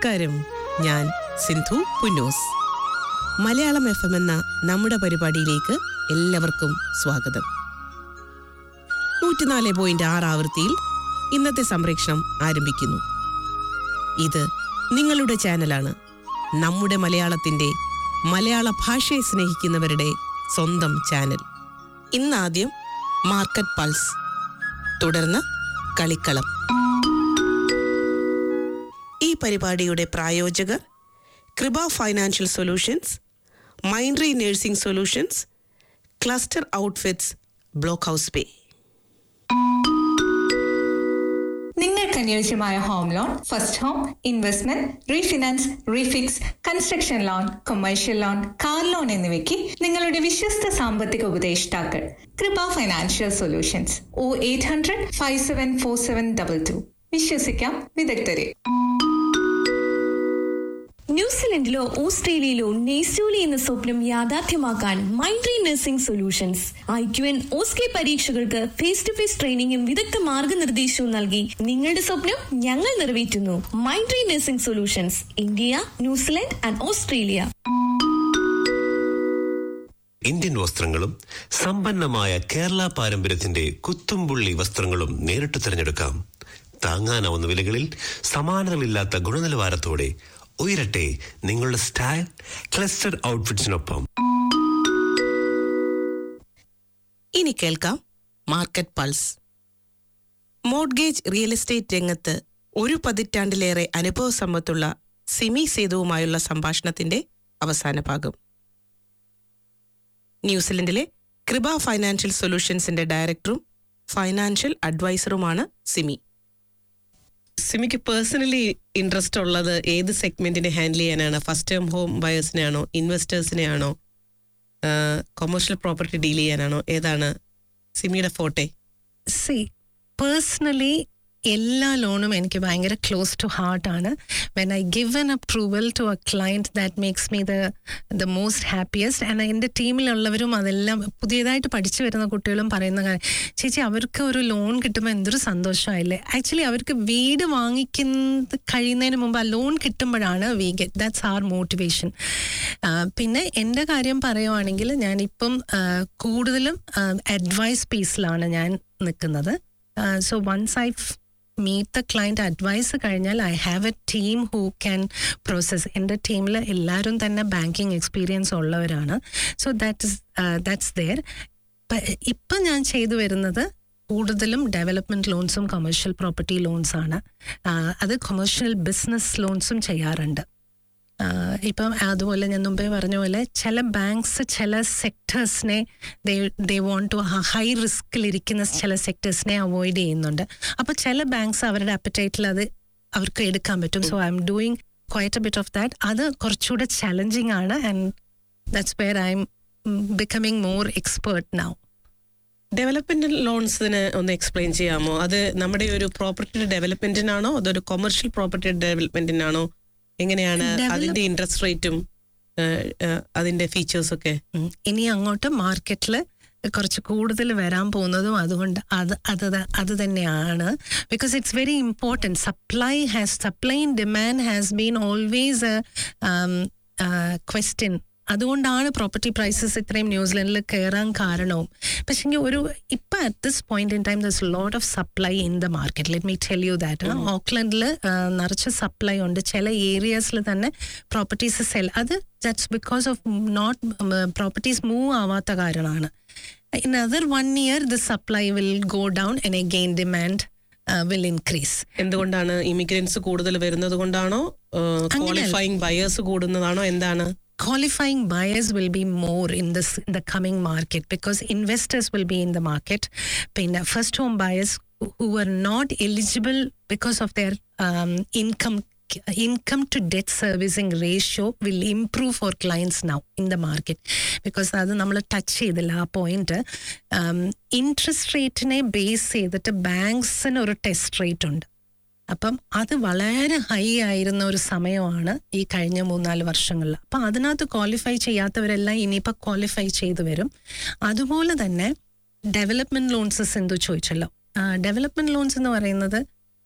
നമസ്കാരം ഞാൻ Sindhu Punnoose Malayalam F M എന്ന നമ്മുടെ പരിപാടിയിലേക്ക് എല്ലാവർക്കും സ്വാഗതം നൂറ്റിനാല് പോയിന്റ് ആറ് ആവൃത്തിയിൽ ഇന്നത്തെ സംപ്രേഷണം ആരംഭിക്കുന്നു ഇത് നിങ്ങളുടെ ചാനലാണ് നമ്മുടെ മലയാളത്തിന്റെ മലയാള ഭാഷയെ സ്നേഹിക്കുന്നവരുടെ സ്വന്തം ചാനൽ ഇന്നാദ്യം മാർക്കറ്റ് പൾസ് തുടർന്ന് കളിക്കളം ഈ പരിപാടിയുടെ പ്രായോജകർ Kripa financial solutions മൈൻഡ്രി nursing solutions cluster outfits Blockhouse Bay നിങ്ങൾക്ക് അനുയോജ്യമായ home loan first home investment refinance refix construction loan commercial loan car loan എന്നിവയ്ക്ക് നിങ്ങളുടെ വിശ്വസ്ത സാമ്പത്തിക ഉപദേഷ്ടാക്കൾ Kripa financial solutions O eight hundred five seven four seven double two വിശ്വസിക്കാം വിദഗ്ധരെ ന്യൂസിലൻഡിലോ ഓസ്ട്രേലിയയിലോ നെയ്സൂലി എന്ന സ്വപ്നം യാഥാർത്ഥ്യമാക്കാൻ മൈൻഡ്രി nursing solutions I Q N OSCE പരീക്ഷകൾക്ക് ഫേസ് ടു ഫേസ് ട്രെയിനിങ്ങും വിദഗ്ധ മാർഗനിർദ്ദേശവും നൽകി നിങ്ങളുടെ സ്വപ്നം ഞങ്ങൾ നിറവേറ്റുന്നു മൈൻഡ്രി nursing solutions India New Zealand and Australia Indian വസ്ത്രങ്ങളും സമ്പന്നമായ കേരള പാരമ്പര്യത്തിന്റെ കുത്തുംപുള്ളി വസ്ത്രങ്ങളും നേരിട്ട് തിരഞ്ഞെടുക്കാം താങ്ങാനാവുന്ന വിലകളിൽ സമാനതകളില്ലാത്ത ഗുണനിലവാരത്തോടെ ഉയരട്ടെ നിങ്ങളുടെ സ്റ്റൈൽ ക്ലസ്റ്റർ ഔട്ട്ഫിറ്റ്സിനൊപ്പം ഇനി കേൾക്കാം market pulse mortgage real estate രംഗത്ത് ഒരു പതിറ്റാണ്ടിലേറെ അനുഭവ സമ്പത്തുള്ള സിമി സേതുവുമായുള്ള സംഭാഷണത്തിന്റെ അവസാന ഭാഗം ന്യൂസിലൻഡിലെ കൃപ ഫൈനാൻഷ്യൽ സൊല്യൂഷൻസിന്റെ ഡയറക്ടറും ഫൈനാൻഷ്യൽ അഡ്വൈസറുമാണ് സിമി സിമിക്ക് പേഴ്സണലി ഇൻട്രസ്റ്റ് ഉള്ളത് ഏത് സെഗ്മെന്റിനെ ഹാൻഡിൽ ചെയ്യാനാണ് ഫസ്റ്റ് ടൈം ഹോം ബയേഴ്സിനെയാണോ ഇൻവെസ്റ്റേഴ്സിനെയാണോ കൊമേഴ്ഷ്യൽ പ്രോപ്പർട്ടി ഡീൽ ചെയ്യാനാണോ ഏതാണ് സിമിയുടെ ഫോട്ടെ സി പേഴ്സണലി എല്ലാ ലോണും എനിക്ക് ഭയങ്കര ക്ലോസ് ടു ഹാർട്ടാണ് when I give an approval to a client that makes me the the most happiest and എൻ്റെ ടീമിലുള്ളവരും അതെല്ലാം പുതിയതായിട്ട് പഠിച്ചു വരുന്ന കുട്ടികളും പറയുന്ന കാര്യം ചേച്ചി അവർക്ക് ഒരു ലോൺ കിട്ടുമ്പോൾ എന്തൊരു സന്തോഷമായില്ലേ ആക്ച്വലി അവർക്ക് വീട് വാങ്ങിക്കുന്ന കഴിയുന്നതിന് മുമ്പ് ആ ലോൺ കിട്ടുമ്പോഴാണ് we get that's our motivation പിന്നെ എൻ്റെ കാര്യം പറയുവാണെങ്കിൽ ഞാനിപ്പം ആ, കൂടുതലും അഡ്വൈസ് പീസിലാണ് ഞാൻ നിൽക്കുന്നത് so once I meet the client advice കഴിഞ്ഞാൽ I have a team who can process എൻ്റെ ടീമിൽ എല്ലാവരും തന്നെ ബാങ്കിങ് എക്സ്പീരിയൻസ് ഉള്ളവരാണ് so that is that's there ഇപ്പം ഞാൻ ചെയ്തു വരുന്നത് കൂടുതലും ഡെവലപ്മെൻറ്റ് ലോൺസും കൊമേഴ്ഷ്യൽ പ്രോപ്പർട്ടി ലോൺസാണ് അത് കൊമേഴ്ഷ്യൽ ബിസിനസ് ലോൺസും ചെയ്യാറുണ്ട് ആഹ് ഇപ്പം അതുപോലെ ഞാൻ മുമ്പേ പറഞ്ഞ പോലെ ചില ബാങ്ക്സ് ചില സെക്ടേഴ്സിനെ ദേ വോണ്ട് ടു ഹൈ റിസ്കിലിരിക്കുന്ന ചില സെക്ടേഴ്സിനെ അവോയ്ഡ് ചെയ്യുന്നുണ്ട് അപ്പോൾ ചില ബാങ്ക്സ് അവരുടെ അപ്പറ്റൈറ്റിൽ അത് അവർക്ക് എടുക്കാൻ പറ്റും so I'm doing quite a bit of that അത് കുറച്ചുകൂടെ ചലഞ്ചിങ് ആണ് and that's where I'm becoming more expert now development ലോൺസിന് ഒന്ന് എക്സ്പ്ലെയിൻ ചെയ്യാമോ അത് നമ്മുടെ ഒരു പ്രോപ്പർട്ടിയുടെ ഡെവലപ്മെന്റിനാണോ അതൊരു കൊമേഴ്ഷ്യൽ പ്രോപ്പർട്ടി ഡെവലപ്മെന്റിനാണോ എങ്ങനെയാണ് Develop- അതിന്റെ ഇൻട്രസ്റ്റ് റേറ്റും അതിന്റെ ഫീച്ചേഴ്സ് ഒക്കെ ഉം. ഇനി അങ്ങോട്ട് മാർക്കറ്റിൽ കുറച്ച് കൂടുതൽ വരാൻ പോകുന്നതും അതുകൊണ്ട് അത് അത് ത- അത് തന്നെയാണ് because it's very important supply has supply and demand has been always question അതുകൊണ്ടാണ് പ്രോപ്പർട്ടി പ്രൈസസ് ഇത്രയും ന്യൂസിലൻഡിൽ കയറാൻ കാരണവും പക്ഷേ ഒരു ഇപ്പം at this point in time there's lot of supply in the market let me tell you that ഓക്ലൻഡിൽ നിറച്ച് സപ്ലൈ ഉണ്ട് ചില ഏരിയാസിൽ തന്നെ പ്രോപ്പർട്ടീസ് സെൽ അത് that's because of not properties move ആവാത്ത കാരണമാണ് in other one year the supply will go down and again demand will increase എന്തുകൊണ്ടാണ് ഇമിഗ്രൻസ് കൂടുതൽ വരുന്നത് കൊണ്ടാണോ ക്വാളിഫൈങ് ബയേഴ്സ് കൂടുന്നതാണോ എന്താണ് qualifying buyers will be more in this in the coming market because investors will be in the market പിന്നെ first home buyers who- who were not eligible because of their um, income income to debt servicing ratio will improve for clients now in the market because അത് നമ്മൾ touch ചെയ്തില്ല ആ point interest റേറ്റിനെ base ചെയ്തിട്ട് ബാങ്ക്സിന് ഒരു test rate ഉണ്ട് അപ്പം അത് വളരെ ഹൈ ആയിരുന്ന ഒരു സമയമാണ് ഈ കഴിഞ്ഞ മൂന്നാല് വർഷങ്ങളിൽ അപ്പം അതിനകത്ത് ക്വാളിഫൈ ചെയ്യാത്തവരെല്ലാം ഇനിയിപ്പോൾ ക്വാളിഫൈ ചെയ്തു വരും അതുപോലെ തന്നെ ഡെവലപ്മെന്റ് ലോൺസ് എന്തു ചോദിച്ചല്ലോ ഡെവലപ്മെന്റ് ലോൺസ് എന്ന് പറയുന്നത്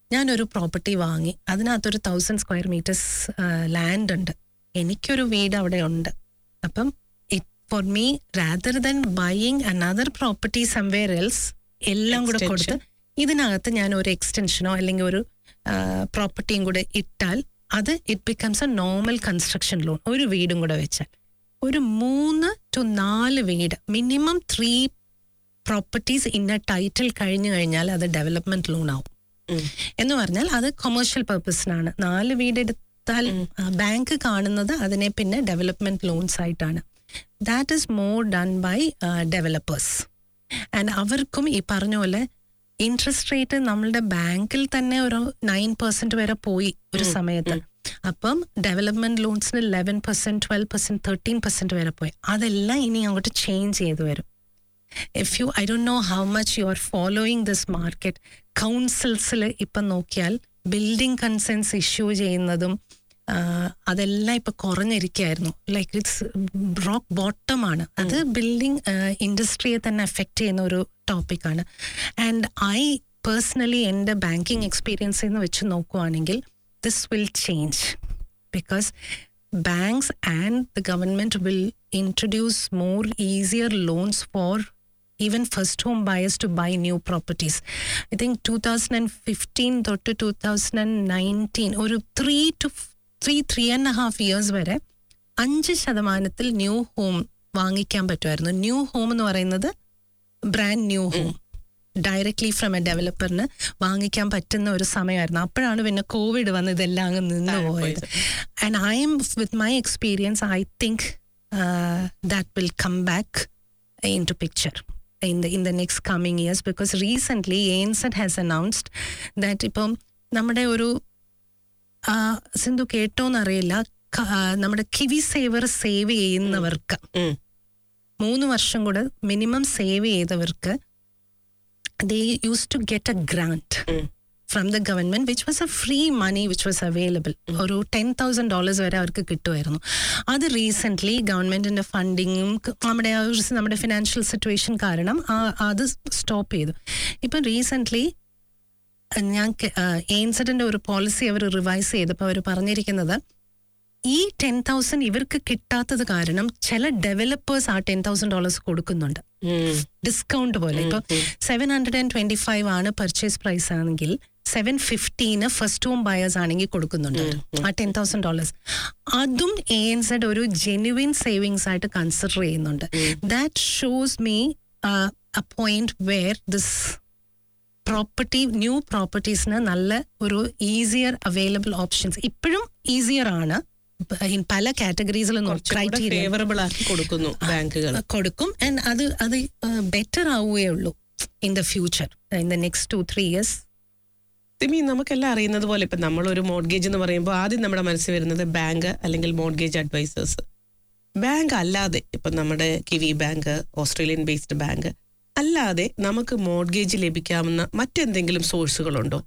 ഞാനൊരു പ്രോപ്പർട്ടി വാങ്ങി അതിനകത്തൊരു തൗസൻഡ് സ്ക്വയർ മീറ്റേഴ്സ് ലാൻഡ് ഉണ്ട് എനിക്കൊരു വീട് അവിടെ ഉണ്ട് അപ്പം for me rather than buying another property somewhere else എല്ലാം കൂടെ കൊടുത്ത് ഇതിനകത്ത് ഞാൻ ഒരു എക്സ്റ്റൻഷനോ അല്ലെങ്കിൽ ഒരു പ്രോപ്പർട്ടിയും കൂടെ ഇട്ടാൽ അത് it becomes a normal construction loan ഒരു വീടും കൂടെ വെച്ചാൽ ഒരു മൂന്ന് ടു നാല് വീട് മിനിമം ത്രീ പ്രോപ്പർട്ടീസ് ഇന്ന ടൈറ്റിൽ കഴിഞ്ഞു കഴിഞ്ഞാൽ അത് ഡെവലപ്മെന്റ് ലോൺ ആവും എന്ന് പറഞ്ഞാൽ അത് കൊമേഴ്ഷ്യൽ പർപ്പസിനാണ് നാല് വീടെടുത്താൽ ബാങ്ക് കാണുന്നത് അതിനെ പിന്നെ ഡെവലപ്മെന്റ് ലോൺസ് ആയിട്ടാണ് that is more done by developers and അവർക്കും ഈ പറഞ്ഞ പോലെ ഇൻട്രസ്റ്റ് റേറ്റ് നമ്മളുടെ ബാങ്കിൽ തന്നെ ഒരു നയൻ പെർസെന്റ് വരെ പോയി ഒരു സമയത്ത് അപ്പം ഡെവലപ്മെന്റ് ലോൺസിന് eleven percent twelve percent thirteen percent വരെ പോയി അതെല്ലാം ഇനി അങ്ങോട്ട് ചേഞ്ച് ചെയ്ത് വരും if you I don't know how much you are following this market കൗൺസിൽസിൽ ഇപ്പം നോക്കിയാൽ ബിൽഡിംഗ് കൺസെൻസ് ഇഷ്യൂ ചെയ്യുന്നതും അതെല്ലാം ഇപ്പൊ കുറഞ്ഞിരിക്കുകയായിരുന്നു ലൈക്ക് ഇറ്റ്സ് റോക്ക് ബോട്ടമാണ് അത് ബിൽഡിംഗ് ഇൻഡസ്ട്രിയെ തന്നെ എഫക്റ്റ് ചെയ്യുന്ന ഒരു ടോപ്പിക്കാണ് ആൻഡ് ഐ പേഴ്സണലി എൻ്റെ ബാങ്കിങ് എക്സ്പീരിയൻസിൽ നിന്ന് വെച്ച് നോക്കുവാണെങ്കിൽ this will change because banks and the government will introduce more easier loans for even first home buyers to buy new properties. I think 2015 തൊട്ട് 2019 ഒരു three to three three and half years വരെ അഞ്ച് ശതമാനത്തിൽ new home വാങ്ങിക്കാൻ പറ്റുമായിരുന്നു new home എന്ന് പറയുന്നത് brand new home directly from a ഡെവലപ്പറിന് വാങ്ങിക്കാൻ പറ്റുന്ന ഒരു സമയമായിരുന്നു അപ്പോഴാണ് പിന്നെ കോവിഡ് വന്ന് ഇതെല്ലാം അങ്ങ് നിന്ന് പോയത് and I'm with my experience I think that will come back into picture in the in the next coming years because recently ANSET has announced that ഇപ്പം നമ്മുടെ ഒരു ആ, സിന്ധു കേട്ടോന്നറിയില്ല ക- ആ, നമ്മുടെ കിവി സേവർ സേവ് ചെയ്യുന്നവർക്ക് ഉം. മൂന്ന് വർഷം കൂടെ മിനിമം സേവ് ചെയ്തവർക്ക് they used to get a grant ഉം. from the government which was a free money which was available ഒരു ടെൻ തൗസൻഡ് ഡോളേഴ്സ് വരെ അവർക്ക് കിട്ടുമായിരുന്നു അത് റീസെൻ്റ്ലി ഗവൺമെന്റിന്റെ ഫണ്ടിങ്ങും നമ്മുടെ ആ ഒരു നമ്മുടെ ഫിനാൻഷ്യൽ സിറ്റുവേഷൻ കാരണം ആ- അത് സ്റ്റോപ്പ് ചെയ്തു ഇപ്പം റീസെൻ്റ്ലി ഞാൻ എയിൻസഡിന്റെ ഒരു പോളിസി അവർ റിവൈസ് ചെയ്തപ്പോൾ അവർ പറഞ്ഞിരിക്കുന്നത് ഈ ടെൻ തൗസൻഡ് ഇവർക്ക് കിട്ടാത്തത് കാരണം ചില ഡെവലപ്പേഴ്സ് ആ ടെൻ തൗസൻഡ് ഡോളേഴ്സ് കൊടുക്കുന്നുണ്ട് ഉം. ഡിസ്കൗണ്ട് പോലെ ഇപ്പൊ seven hundred and twenty five ആണ് പർച്ചേസ് പ്രൈസ് ആണെങ്കിൽ seven fifteen first home buyers ആണെങ്കിൽ കൊടുക്കുന്നുണ്ട് അവര്. ആ ടെൻ തൗസൻഡ് ഡോളേഴ്സ് അതും എ എൻ സെഡ് ഒരു ജെന്യുവിൻ സേവിങ്സ് ആയിട്ട് കൺസിഡർ ചെയ്യുന്നുണ്ട് that shows me a point where this property new പ്രോപ്പർട്ടീസിന് നല്ല ഒരു ഈസിയർ അവൈലബിൾ ഓപ്ഷൻസ് ഇപ്പോഴും ഈസിയർ ആണ് in പല കാറ്റഗറീസിൽ ക്രൈറ്റീരിയ ഫേവറബിൾ ആക്കി കൊടുക്കുന്നു ബാങ്കുകൾ കൊടുക്കും ആൻഡ് അത് അത് ബെറ്റർ ആവുകയേ ഉള്ളൂ in the future in the next two three years Simi നമുക്കെല്ലാം അറിയുന്നത് പോലെ ഇപ്പൊ നമ്മളൊരു മോഡ്ഗേജ് എന്ന് പറയുമ്പോൾ ആദ്യം നമ്മുടെ മനസ്സിൽ വരുന്നത് ബാങ്ക് അല്ലെങ്കിൽ മോഡ്ഗേജ് അഡ്വൈസേഴ്സ് ബാങ്ക് അല്ലാതെ ഇപ്പൊ നമ്മുടെ Kiwibank Australian based bank അല്ലാതെ നമുക്ക് മോഡ്ഗേജ് ലഭിക്കാവുന്ന മറ്റെന്തെങ്കിലും സോഴ്സുകളുണ്ടോ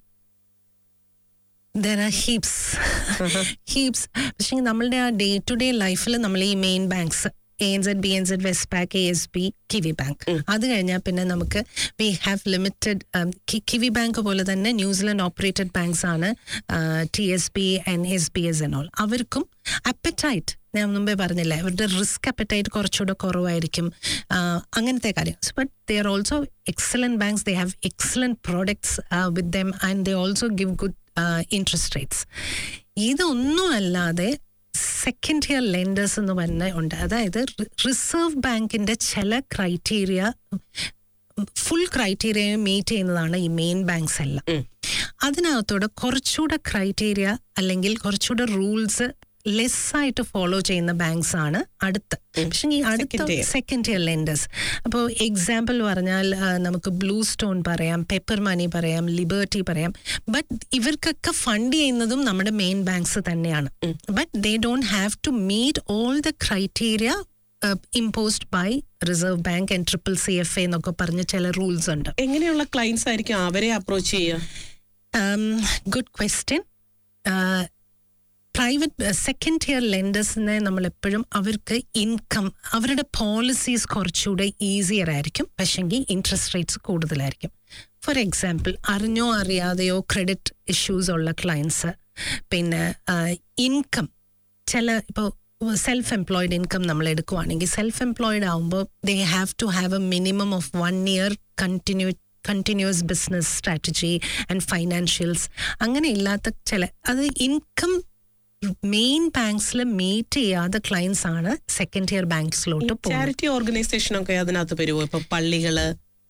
ദർ ആർ ഹീപ്സ് ഹീപ്സ് പക്ഷേ നമ്മളുടെ ആ ഡേ ടു ഡേ ലൈഫിൽ നമ്മൾ ഈ main banks A N Z B N Z Westpac A S B Kiwibank അത് കഴിഞ്ഞാൽ പിന്നെ നമുക്ക് we have limited Kiwibank പോലെ തന്നെ ന്യൂസിലൻഡ് ഓപ്പറേറ്റഡ് ബാങ്ക്സ് ആണ് T S B and S B S and all അവർക്കും appetite ഞാൻ മുമ്പേ പറഞ്ഞില്ലേ അവരുടെ റിസ്ക് അപ്പറ്റൈറ്റ് കുറച്ചുകൂടെ കുറവായിരിക്കും ആ, അങ്ങനത്തെ കാര്യം but they are also excellent banks they have excellent products with them and they also give good interest rates ഇതൊന്നും അല്ലാതെ സെക്കൻഡ് ഇയർ ലെൻഡേഴ്സ് എന്ന് പറഞ്ഞ ഉണ്ട് അതായത് റിസർവ് ബാങ്കിന്റെ ചില ക്രൈറ്റീരിയ ഫുൾ ക്രൈറ്റീരിയ മീറ്റ് ചെയ്യുന്നതാണ് ഈ മെയിൻ ബാങ്ക്സ് എല്ലാം അതിനകത്തൂടെ കുറച്ചുകൂടെ ക്രൈറ്റീരിയ അല്ലെങ്കിൽ കുറച്ചുകൂടെ റൂൾസ് ലെസ് ആയിട്ട് ഫോളോ ചെയ്യുന്ന ബാങ്ക്സ് ആണ് അടുത്ത് പക്ഷെ ഈ അടുത്ത Second tier. Second tier lenders അപ്പോൾ എക്സാമ്പിൾ പറഞ്ഞാൽ ആ, നമുക്ക് ബ്ലൂ സ്റ്റോൺ പറയാം പെപ്പർ മണി പറയാം ലിബർട്ടി പറയാം ബട്ട് ഇവർക്കൊക്കെ ഫണ്ട് ചെയ്യുന്നതും നമ്മുടെ മെയിൻ ബാങ്ക്സ് തന്നെയാണ് but they don't have to meet all the criteria imposed by Reserve Bank and triple C F A എന്നൊക്കെ പറഞ്ഞ ചില റൂൾസ് ഉണ്ട് എങ്ങനെയുള്ള ക്ലയൻസ് ആയിരിക്കും അവരെ അപ്രോച്ച് ചെയ്യുക good question private second tier ലെൻഡേഴ്സിനെ നമ്മൾ എപ്പോഴും അവർക്ക് ഇൻകം അവരുടെ പോളിസീസ് കുറച്ചുകൂടെ ഈസിയർ ആയിരിക്കും പക്ഷെങ്കിൽ ഇൻട്രസ്റ്റ് റേറ്റ്സ് കൂടുതലായിരിക്കും ഫോർ എക്സാമ്പിൾ അറിഞ്ഞോ അറിയാതെയോ ക്രെഡിറ്റ് ഇഷ്യൂസ് ഉള്ള ക്ലയൻസ് പിന്നെ ഇൻകം ചില ഇപ്പോൾ സെൽഫ് എംപ്ലോയിഡ് ഇൻകം നമ്മൾ എടുക്കുവാണെങ്കിൽ സെൽഫ് എംപ്ലോയിഡ് ആകുമ്പോൾ they have to have a minimum of one year continue continuous business strategy and financials അങ്ങനെ ഇല്ലാത്ത ചില അത് ഇൻകം മെയിൻ ബാങ്ക്സിൽ മീറ്റ് ചെയ്യാത്ത ക്ലയൻസ് ആണ് സെക്കൻഡ് ഇയർ ബാങ്ക്സിലോട്ട് പോകുന്നത് ചാരിറ്റി ഓർഗനൈസേഷൻ ഒക്കെ അതിനകത്ത് വരുമോ ഇപ്പൊ പള്ളികള്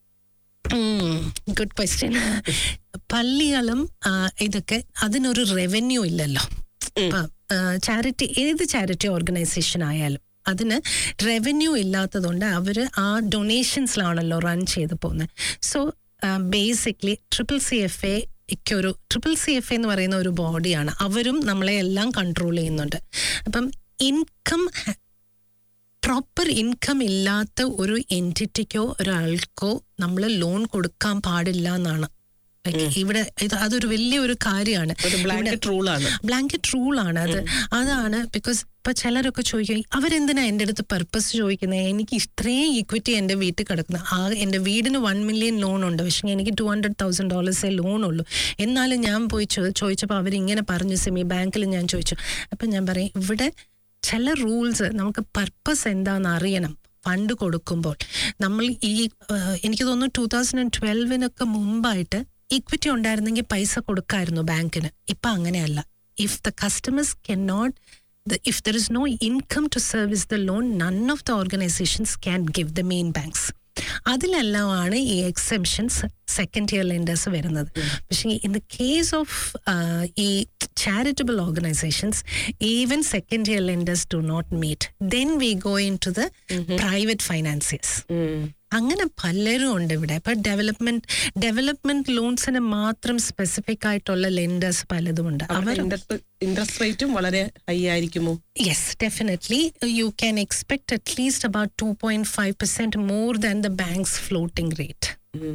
ഗുഡ് ക്വസ്റ്റ്യൻ പള്ളികളും ആ, ഇതൊക്കെ അതിനൊരു റവന്യൂ ഇല്ലല്ലോ ചാരിറ്റി ഏത് ചാരിറ്റി ഓർഗനൈസേഷൻ ആയാലും അതിന് റവന്യൂ ഇല്ലാത്തതുകൊണ്ട് അവർ ആ ഡൊണേഷൻസിലാണല്ലോ റൺ ചെയ്ത് പോകുന്നത് so basically triple C F A ഒരു ട്രിപ്പിൾ സി എഫ് എന്ന് പറയുന്ന ഒരു ബോഡിയാണ് അവരും നമ്മളെ എല്ലാം കൺട്രോൾ ചെയ്യുന്നുണ്ട് അപ്പം ഇൻകം പ്രോപ്പർ ഇൻകം ഇല്ലാത്ത ഒരു എൻറ്റിറ്റിക്കോ ഒരാൾക്കോ നമ്മൾ ലോൺ കൊടുക്കാൻ പാടില്ല എന്നാണ് Like ഇവിടെ ഇത് അതൊരു വലിയൊരു കാര്യമാണ് ഒരു ബ്ലാങ്കറ്റ് റൂളാണ് ബ്ലാങ്കറ്റ് റൂൾ ആണ് അത് അതാണ് ബിക്കോസ് ഇപ്പൊ ചിലരൊക്കെ ചോദിക്കും അവരെന്തിനാ എൻ്റെ അടുത്ത് പർപ്പസ് ചോദിക്കുന്നത് എനിക്ക് ഇത്രയും ഈക്വിറ്റി എൻ്റെ വീട്ടിൽ കിടക്കുന്ന ആ എൻ്റെ വീടിന് വൺ മില്യൺ ലോൺ ഉണ്ട് പക്ഷേ എനിക്ക് ടു ഹൺഡ്രഡ് തൗസൻഡ് ഡോളേഴ്സേ ലോൺ ഉള്ളൂ എന്നാലും ഞാൻ പോയി ചോ- ചോദിച്ചപ്പോൾ അവരിങ്ങനെ പറഞ്ഞു സിമി ബാങ്കിൽ ഞാൻ ചോദിച്ചു അപ്പം ഞാൻ പറയും ഇവിടെ ചില റൂൾസ് നമുക്ക് പർപ്പസ് എന്താണെന്ന് അറിയണം ഫണ്ട് കൊടുക്കുമ്പോൾ നമ്മൾ ഈ ആ, എനിക്ക് തോന്നുന്നു ടൂ തൗസൻഡ് ആൻഡ് ട്വൽവിനൊക്കെ മുമ്പായിട്ട് ഇക്വിറ്റി ഉണ്ടായിരുന്നെങ്കിൽ പൈസ കൊടുക്കായിരുന്നു ബാങ്കിന് ഇപ്പൊ അങ്ങനെയല്ല if the customers can not if there is no income to service the loan none of the organisations can give the main banks അതിലെല്ലാമാണ് ഈ എക്സെപ്ഷൻസ് സെക്കൻഡ് ഇയർ ലെൻഡേഴ്സ് വരുന്നത് പക്ഷേ ഇൻ ദ കേസ് ഓഫ് ഈ charitable organizations, even second year lenders do not meet. Then we go into the private financiers. അങ്ങനെ പലരും ഉണ്ട് ഇവിടെ ഇപ്പൊ ഡെവലപ്മെന്റ് ഡെവലപ്മെന്റ് ലോൺസിന് മാത്രം സ്പെസിഫിക് ആയിട്ടുള്ള ലെൻഡേഴ്സ് പലതും ഉണ്ട് അവർ ഇൻട്രസ്റ്റ് റേറ്റും വളരെ ഹൈ ആയിരിക്കുമോ yes definitely you can expect at least about two point five percent more than the banks floating rate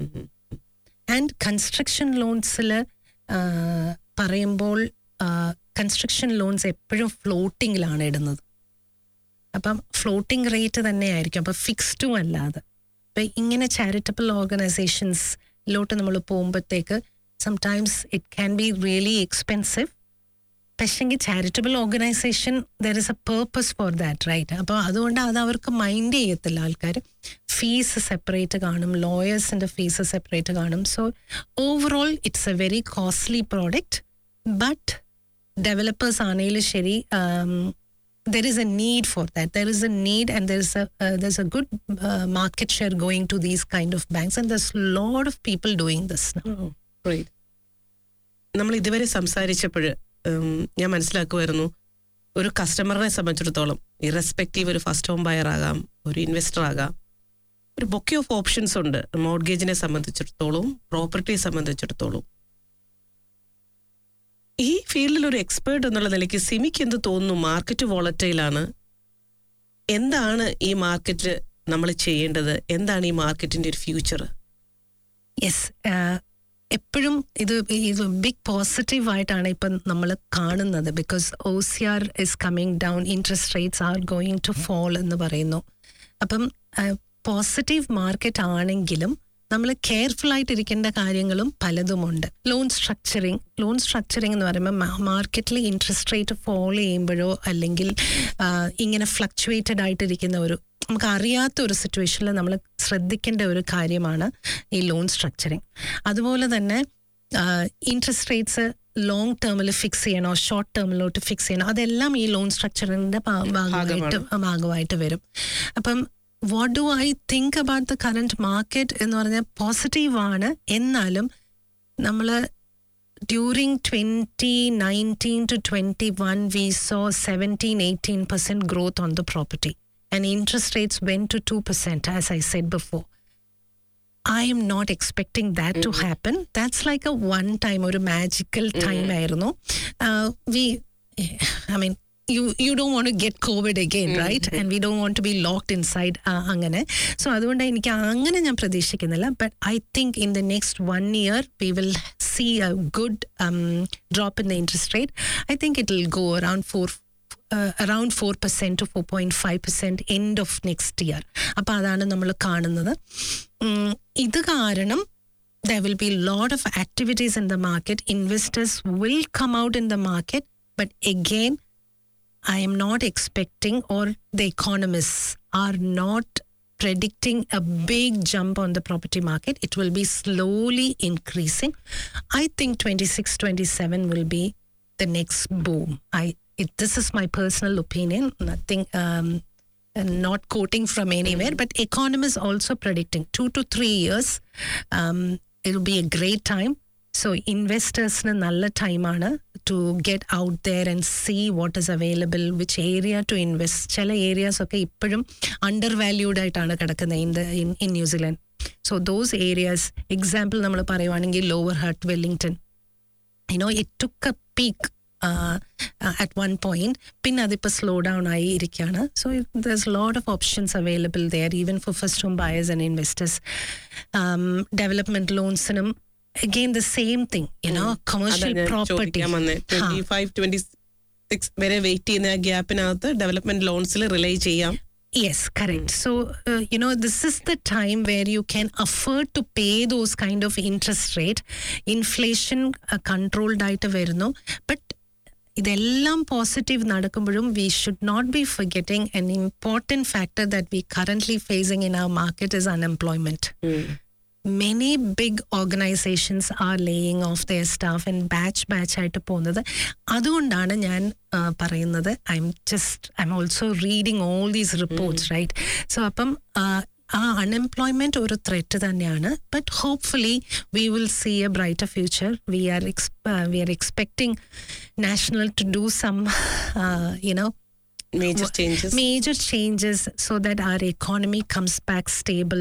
and construction ലോൺസിൽ പറയുമ്പോൾ കൺസ്ട്രക്ഷൻ ലോൺസ് എപ്പോഴും ഫ്ലോട്ടിങ്ങിലാണ് ഇടുന്നത് അപ്പം ഫ്ലോട്ടിംഗ് റേറ്റ് തന്നെയായിരിക്കും അപ്പം ഫിക്സ്ഡും അല്ലാതെ അപ്പം ഇങ്ങനെ ചാരിറ്റബിൾ ഓർഗനൈസേഷൻസിലോട്ട് നമ്മൾ പോകുമ്പോഴത്തേക്ക് sometimes it can be really expensive പക്ഷെങ്കിൽ charitable organisation there is a purpose for that right അപ്പോൾ അതുകൊണ്ട് അത് അവർക്ക് മൈൻഡ് ചെയ്യത്തില്ല ആൾക്കാർ ഫീസ് സെപ്പറേറ്റ് കാണും ലോയേഴ്സിൻ്റെ ഫീസ് സെപ്പറേറ്റ് കാണും so overall it's a very costly product but developers ആണെങ്കിലും ശരി there is a need for that. There is a need, and there's a uh, there's a good uh, market share going to these kind of banks, and there's a lot of people doing this now. Great. നമ്മൾ ഇതുവരെ സംസാരിച്ചപ്പോൾ ഞാൻ മനസ്സിലാക്കുമായിരുന്നു ഒരു കസ്റ്റമറിനെ സംബന്ധിച്ചിടത്തോളം irrespective ഒരു first home buyer ആകാം ഒരു investor ആകാം ഒരു ബൊക്കെ ഓഫ് ഓപ്ഷൻസ് ഉണ്ട് മോർഗേജിനെ സംബന്ധിച്ചിടത്തോളം പ്രോപ്പർട്ടിയെ സംബന്ധിച്ചിടത്തോളം ഈ ഫീൽഡിൽ ഒരു എക്സ്പേർട്ട് എന്നുള്ള നിലയ്ക്ക് സിമിക്ക് എന്ത് തോന്നുന്നു മാർക്കറ്റ് വോളറ്റൈലാണ് എന്താണ് ഈ മാർക്കറ്റ് നമ്മൾ ചെയ്യേണ്ടത് എന്താണ് ഈ മാർക്കറ്റിന്റെ ഒരു ഫ്യൂച്ചർ യെസ് എപ്പോഴും ഇത് ഇത് ബിഗ് പോസിറ്റീവ് ആയിട്ടാണ് ഇപ്പം നമ്മൾ കാണുന്നത് because O C R is coming down interest rates are going to fall എന്ന് പറയുന്നു അപ്പം പോസിറ്റീവ് മാർക്കറ്റ് ആണെങ്കിലും നമ്മൾ കെയർഫുൾ ആയിട്ടിരിക്കേണ്ട കാര്യങ്ങളും പലതുമുണ്ട് ലോൺ സ്ട്രക്ചറിങ് ലോൺ സ്ട്രക്ചറിങ് എന്ന് പറയുമ്പോൾ മാർക്കറ്റിൽ ഇൻട്രസ്റ്റ് റേറ്റ് ഫോൾ ചെയ്യുമ്പോഴോ അല്ലെങ്കിൽ ഇങ്ങനെ ഫ്ലക്ച്വേറ്റഡ് ആയിട്ടിരിക്കുന്ന ഒരു നമുക്ക് അറിയാത്ത ഒരു സിറ്റുവേഷനിൽ നമ്മൾ ശ്രദ്ധിക്കേണ്ട ഒരു കാര്യമാണ് ഈ ലോൺ സ്ട്രക്ചറിങ് അതുപോലെ തന്നെ ഇൻട്രസ്റ്റ് റേറ്റ്സ് ലോങ് ടേമിൽ ഫിക്സ് ചെയ്യണോ ഷോർട്ട് ടേമിലോട്ട് ഫിക്സ് ചെയ്യണോ അതെല്ലാം ഈ ലോൺ സ്ട്രക്ചറിന്റെ ഭാഗമായിട്ട് ഭാഗമായിട്ട് വരും അപ്പം what do I think about the current market എന്ന് പറഞ്ഞാൽ പോസിറ്റീവാണ് എന്നാലും നമ്മൾ during twenty nineteen to twenty one we saw seventeen eighteen percent growth on the property and interest rates went to 2%, as I said before. I am not expecting that to happen. That's like a one time or a magical time. Uh, we, I mean, you you don't want to get COVID again, right? And we don't want to be locked inside അങ്ങനെ so അതുകൊണ്ട് എനിക്ക് അങ്ങനെ ഞാൻ പ്രതീക്ഷിക്കുന്നില്ല but I think in the next one year we will see a good drop in the interest rate I think it will go around four around four percent to four point five percent end of next year അപ്പോൾ അതാണ് നമ്മൾ കാണുന്നത് ഇത് കാരണം there will be a lot of activities in the market. Investors will come out in the market, but again, I am not expecting, or the economists are not predicting a big jump on the property market. It will be slowly increasing. I think 26, 27 will be the next boom. I it, this is my personal opinion. Nothing. Um, and not quoting from anywhere, but economists also predicting two to three years. Um, it'll be a great time. So investors നല്ല ടൈമാണ് to get out there and see what is available which area to invest ചില areas ഒക്കെ ഇപ്പോഴും undervalued ആയിട്ടാണ് കിടക്കുന്നത് in the in in New Zealand so those areas example നമ്മൾ പറയുവാണെങ്കിൽ Lower Hutt Wellington you know it took a peak uh, uh, at one point പിന്നെ അതിപ്പോൾ slow down ആയി ഇരിക്കുകയാണ് so there's a lot of options available there even for first home buyers and investors um, development loansനും again the same thing you know commercial property twenty five twenty six വരെ wait ചെയ്യുന്ന ആ ഗ്യാപ്പിനകത്ത് development ലോൺസിൽ rely ചെയ്യാം Yes, correct. So, uh, you know, this is the time where you can afford to pay those kind of interest rate. Inflation uh, controlled ആയിട്ട് വരുന്നു but ഇതെല്ലാം positive നടക്കുമ്പോഴും we should not be forgetting an important factor that we currently facing in our market is unemployment many big organisations are laying off their staff and batch batch ആയിട്ട് പോകുന്നത് അതുകൊണ്ടാണ് ഞാൻ ആ, പറയുന്നത് I'm just I'm also reading all these reports right so അപ്പം ആ, ആ unemployment ഒരു ത്രെറ്റ് തന്നെയാണ് but hopefully we will see a brighter future we are we are expecting national to do some you know major changes major changes so that our economy comes back stable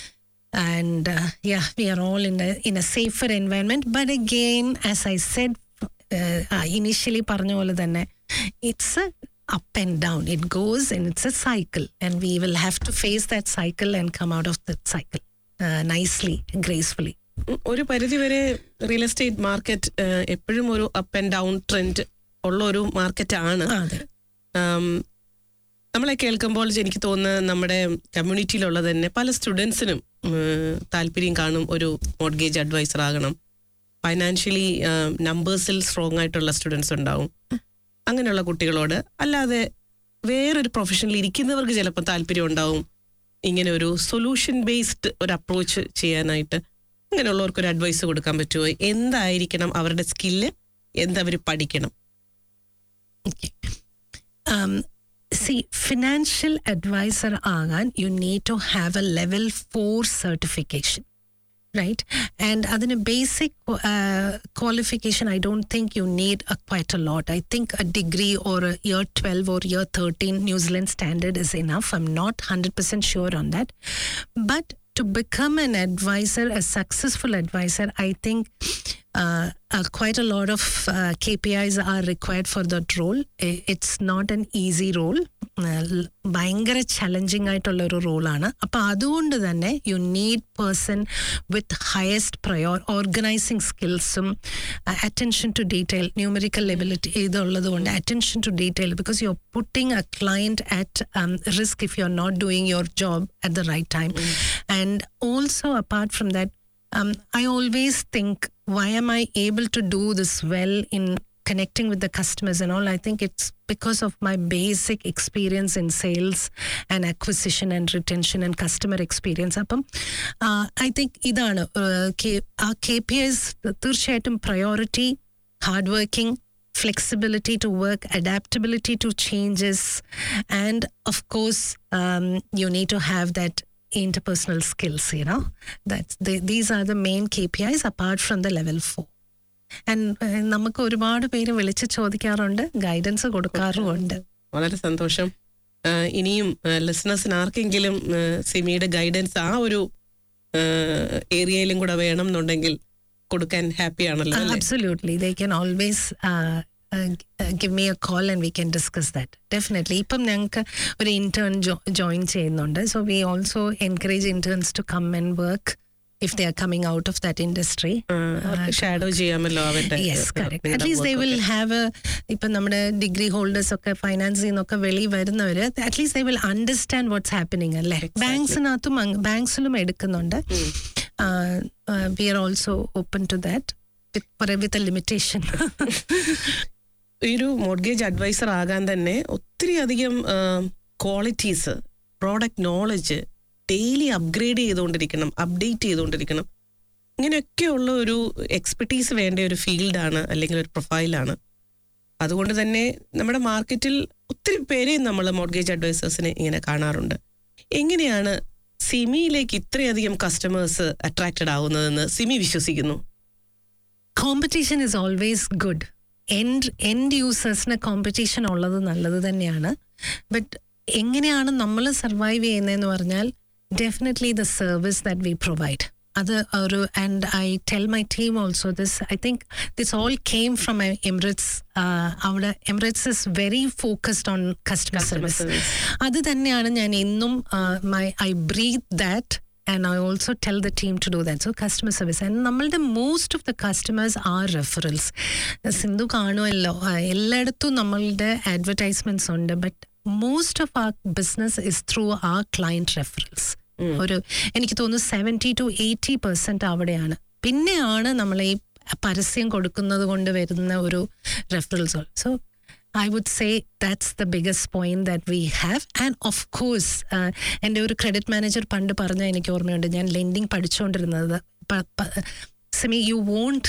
and uh, yeah we are all in a in a safer environment but again as i said uh, uh, initially പറഞ്ഞ പോലെ തന്നെ it's a up and down it goes and it's a cycle and we will have to face that cycle and come out of that cycle uh, nicely gracefully ഉം, ഒരു പരിധി വരെ real estate market എപ്പോഴും ഒരു up and down trend ഉള്ള ഒരു market ആണ് ആ, അതെ ആം, നമ്മളെ കേൾക്കുമ്പോൾ എനിക്ക് തോന്നുന്നത് നമ്മുടെ കമ്മ്യൂണിറ്റിയിലുള്ള തന്നെ പല സ്റ്റുഡൻസിനും താല്പര്യം കാണും ഒരു മോഡ്ഗേജ് അഡ്വൈസർ ആകണം ഫൈനാൻഷ്യലി നമ്പേഴ്സിൽ സ്ട്രോങ് ആയിട്ടുള്ള സ്റ്റുഡൻസ് ഉണ്ടാവും അങ്ങനെയുള്ള കുട്ടികളോട് അല്ലാതെ വേറൊരു പ്രൊഫഷനിൽ ഇരിക്കുന്നവർക്ക് ചിലപ്പോൾ താല്പര്യം ഉണ്ടാവും ഇങ്ങനെ ഒരു സൊല്യൂഷൻ ബേസ്ഡ് ഒരു അപ്രോച്ച് ചെയ്യാനായിട്ട് അങ്ങനെയുള്ളവർക്ക് ഒരു അഡ്വൈസ് കൊടുക്കാൻ പറ്റുമോ എന്തായിരിക്കണം അവരുടെ സ്കില്ല് എന്തവർ പഠിക്കണം Okay. Um, see, financial advisor ആകാൻ you need to have a level four certification. Right? And അതിന് basic uh, qualification, I don't think you need a, quite a lot. I think a degree or a year 12 or year 13 New Zealand standard is enough. I'm not 100% sure on that. But to become an advisor, a successful advisor, I think uh, uh, quite a lot of uh, KPIs are required for that role. I- It's not an easy role. Uh, l- ഭയങ്കര challenging ആയിട്ടുള്ള ഒരു റോളാണ് അപ്പൊ അതുകൊണ്ട് തന്നെ you need person with highest prior organising സ്കിൽസും attention to detail numerical ability ഇതുള്ളത് കൊണ്ട് attention to detail because you are putting a client at risk if you are not doing your job at the right time and also apart from that um, I always think, why am I able to do this well in connecting with the customers and all? I think it's because of my basic experience in sales and acquisition and retention and customer experience. അപ്പം I think ഇതാണ് ആ K P S തീർച്ചയായിട്ടും priority hard working flexibility to work, adaptability to changes, and of course, um, you need to have that interpersonal skills. You know, that's the, these are the main KPIs apart from the level four. And നമുക്ക് ഒരുപാട് പേര് വിളിച്ച് ചോദിക്കാറുണ്ട് guidance കൊടുക്കാറുമുണ്ട് വളരെ സന്തോഷം ആ, ഇനിയും ലിസണേഴ്സിന് ആർക്കെങ്കിലും ആ, സിമിയുടെ ഗൈഡൻസ് ആ ഒരു ഏരിയയിലും കൂടെ വേണം എന്നുണ്ടെങ്കിൽ കൊടുക്കാൻ ഹാപ്പി ആണല്ലോ അല്ലേ? Absolutely they can always give me a call and we can discuss that definitely ഇപ്പം ഞങ്ങൾക്ക് ഒരു ഇന്റേൺ ജോയിൻ ചെയ്യുന്നുണ്ട് so we also encourage interns to come and work if they are coming out of that industry ആ, അവർക്ക് shadow ചെയ്യാമല്ലോ അവരുടെ yes correct നിങ്ങളുടെ at least they work will ഒക്കെ. ഹാവ് ഇപ്പം നമ്മുടെ ഡിഗ്രി ഹോൾഡേഴ്സ് ഒക്കെ ഫൈനാൻസിൽ നിന്നൊക്കെ വെളി വരുന്നവർ at least they will understand what's happening അല്ലേ ബാങ്ക്സിനകത്തും ബാങ്ക്സിലും എടുക്കുന്നുണ്ട് uh, uh, we are also open to that with, for, with a limitation. ഈ ഒരു മോഡ്ഗേജ് അഡ്വൈസർ ആകാൻ തന്നെ ഒത്തിരി അധികം qualities product knowledge daily upgrade ചെയ്തുകൊണ്ടിരിക്കണം അപ്ഡേറ്റ് ചെയ്തുകൊണ്ടിരിക്കണം ഇങ്ങനെയൊക്കെയുള്ള ഒരു എക്സ്പെർട്ടീസ് വേണ്ട ഒരു ഫീൽഡാണ് അല്ലെങ്കിൽ ഒരു പ്രൊഫൈലാണ് അതുകൊണ്ട് തന്നെ നമ്മുടെ മാർക്കറ്റിൽ ഒത്തിരി പേരെയും നമ്മൾ മോഡ്ഗേജ് അഡ്വൈസേഴ്സിനെ ഇങ്ങനെ കാണാറുണ്ട് എങ്ങനെയാണ് സിമിയിലേക്ക് ഇത്രയധികം കസ്റ്റമേഴ്സ് അട്രാക്റ്റഡ് ആവുന്നതെന്ന് സിമി വിശ്വസിക്കുന്നു competition is always good end end യൂസേഴ്സിന് കോമ്പറ്റീഷൻ ഉള്ളത് നല്ലത് തന്നെയാണ് ബട്ട് എങ്ങനെയാണ് നമ്മൾ സർവൈവ് ചെയ്യുന്നതെന്ന് പറഞ്ഞാൽ definitely the service that we provide അത് ഒരു and I tell my team also this I think this all came from Emirates അവിടെ Emirates is very focused on customer Customer service service. അത് തന്നെയാണ് ഞാൻ എന്നും my I breathe that and I also tell the team to do that so customer service and നമ്മളുടെ most of the customers are referrals Sindhu കാണുമല്ലോ ആ, എല്ലായിടത്തും നമ്മളുടെ advertisements ഉണ്ട് but most of our business is through our client referrals ഒരു എനിക്ക് തോന്നുന്നു seventy two eighty percent അവിടെയാണ് പിന്നെയാണ് നമ്മൾ ഈ പരസ്യം കൊടുക്കുന്നത് കൊണ്ട് വരുന്ന ഒരു referrals so I would say that's the biggest point that we have. And of course, uh, എൻ്റെ ഒരു ക്രെഡിറ്റ് മാനേജർ പണ്ട് പറഞ്ഞ എനിക്ക് ഓർമ്മയുണ്ട് ഞാൻ ലെൻഡിങ് പഠിച്ചുകൊണ്ടിരുന്നത് Simi you won't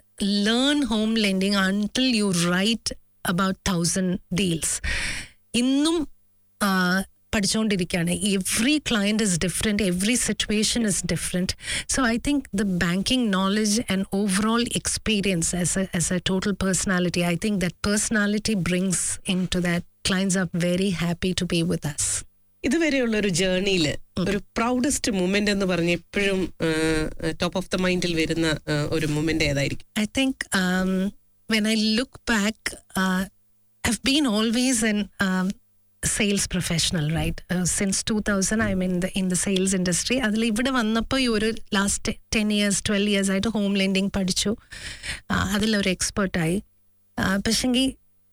learn home lending until you write about thousand deals ഇന്നും ആ, പഠിച്ചുകൊണ്ടിരിക്കുകയാണ് every client is different every situation is different so I think the banking knowledge and overall experience as a as a total personality I think that personality brings in to that clients are very happy to be with us ഇതുവരെയുള്ള ഒരു ജേർണിയിൽ ഒരു proudest moment എന്ന് പറഞ്ഞ് എപ്പോഴും top of the മൈൻഡിൽ വരുന്ന ആ, ഒരു മൂമെന്റ് ഏതായിരിക്കും I think um, when I look back, uh, I've been always an um, sales professional, right? Uh, since 2000, I'm in the in the sales industry. അതിൽ ഇവിടെ വന്നപ്പോൾ ഈ ഒരു last ten years twelve years ആയിട്ട് home lending പഠിച്ചു ആ, അതിലൊരു എക്സ്പേർട്ടായി പക്ഷെങ്കിൽ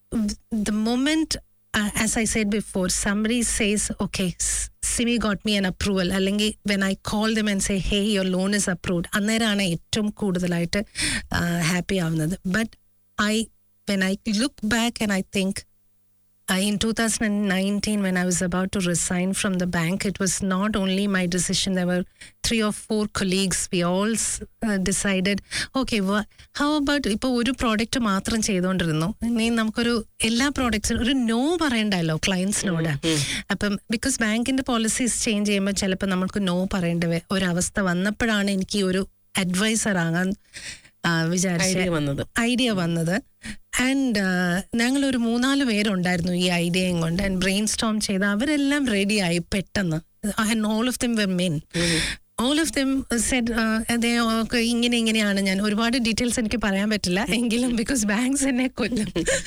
the moment uh, as I said before, somebody says, okay, S- Simi got me an approval, അല്ലെങ്കിൽ when I call them and say, hey, your loan is approved, അന്നേരമാണ് ഏറ്റവും കൂടുതലായിട്ട് happy ആവുന്നത് but I when I look back and I think Uh, in 2019, when I was about to resign from the bank, it was not only my decision. There were three or four colleagues. We all s- uh, decided, okay, wha- how about ഇപ്പോൾ ഒരു product മാത്രം ചെയ്തുകൊണ്ടിരുന്നു ഇനി നമുക്കൊരു എല്ലാ പ്രോഡക്ട്സിനും ഒരു no പറയണ്ടല്ലോ ക്ലയൻസിനോട് അപ്പം ബിക്കോസ് ബാങ്കിന്റെ പോളിസീസ് ചേഞ്ച് ചെയ്യുമ്പോൾ ചിലപ്പോൾ നമുക്ക് നോ പറയേണ്ട വ- ഒരവസ്ഥ വന്നപ്പോഴാണ് എനിക്ക് ഈ ഒരു അഡ്വൈസർ ആകാൻ ആ, വിചാരിച്ച ഐഡിയ വന്നത് ഐഡിയ വന്നത് ആൻഡ് ഞങ്ങൾ ഒരു മൂന്നാല് പേരുണ്ടായിരുന്നു ഈ ഐഡിയയും കൊണ്ട് ആൻഡ് ബ്രെയിൻ സ്റ്റോം ചെയ്ത് അവരെല്ലാം റെഡിയായി പെട്ടെന്ന് and all of them were men all of them said അതെ ഒക്കെ ഇങ്ങനെ ഇങ്ങനെയാണ് ഞാൻ ഒരുപാട് ഡീറ്റെയിൽസ് എനിക്ക് പറയാൻ പറ്റില്ല എങ്കിലും ബിക്കോസ് ബാങ്ക്സ് എന്നെ കൊല്ലും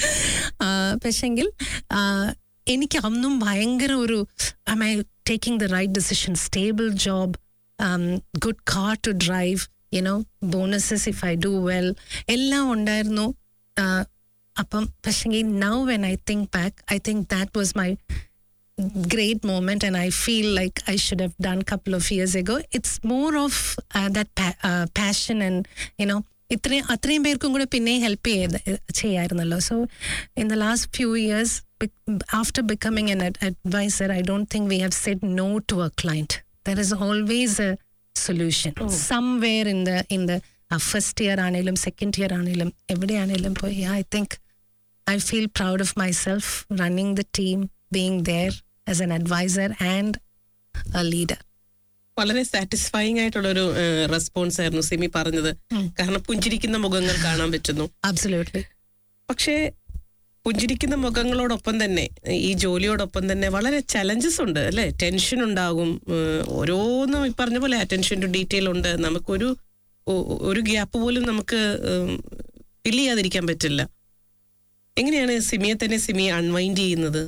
ആ, പക്ഷെങ്കിൽ ആ, എനിക്ക് അന്നും ഭയങ്കര ഒരു I I taking the right decision stable job good car to drive you know bonuses if I do well എല്ലാം ഉണ്ടായിരുന്നു ആ, അപ്പം പക്ഷെങ്കിൽ now when I think back I think that was my great moment and i feel like i should have done a couple of years ago it's more of uh, that pa- uh, passion and you know ഇത്രയും അത്രയും പേർക്കും കൂടെ പിന്നെ help ചെയ്ത് ചെയ്യായിരുന്നല്ലോ so in the last few years after becoming an adviser I don't think we have said no to a client there is always a solution somewhere in the in the first year ആണെങ്കിലും second year ആണെങ്കിലും എവിടെയാണെങ്കിലും പോയി I think I feel proud of myself running the team, being there as an advisor and a leader. വളരെ satisfying ആയിട്ടുള്ള ഒരു response ആയിരുന്നു സിമി പറഞ്ഞത് കാരണം പുഞ്ചിരിക്കുന്ന മുഖങ്ങൾ കാണാൻ പറ്റുന്നു Absolutely. പക്ഷേ പുഞ്ചിരിക്കുന്ന മുഖങ്ങളോടൊപ്പം തന്നെ ഈ ജോലിയോടൊപ്പം തന്നെ വളരെ ചലഞ്ചസ് ഉണ്ട് അല്ലെ ടെൻഷൻ ഉണ്ടാകും ഏഹ് ഓരോന്നും ഈ പറഞ്ഞ പോലെ അറ്റൻഷൻ ടു ഡീറ്റെയിൽ ഉണ്ട് നമുക്കൊരു ഒ- ഒരു ഗ്യാപ്പ് പോലും നമുക്ക് ഫിൽ ചെയ്യാതിരിക്കാൻ പറ്റില്ല എങ്ങനെയാണ് സിമിയെ തന്നെ സിമിയെ അൺവൈൻഡ് ചെയ്യുന്നത്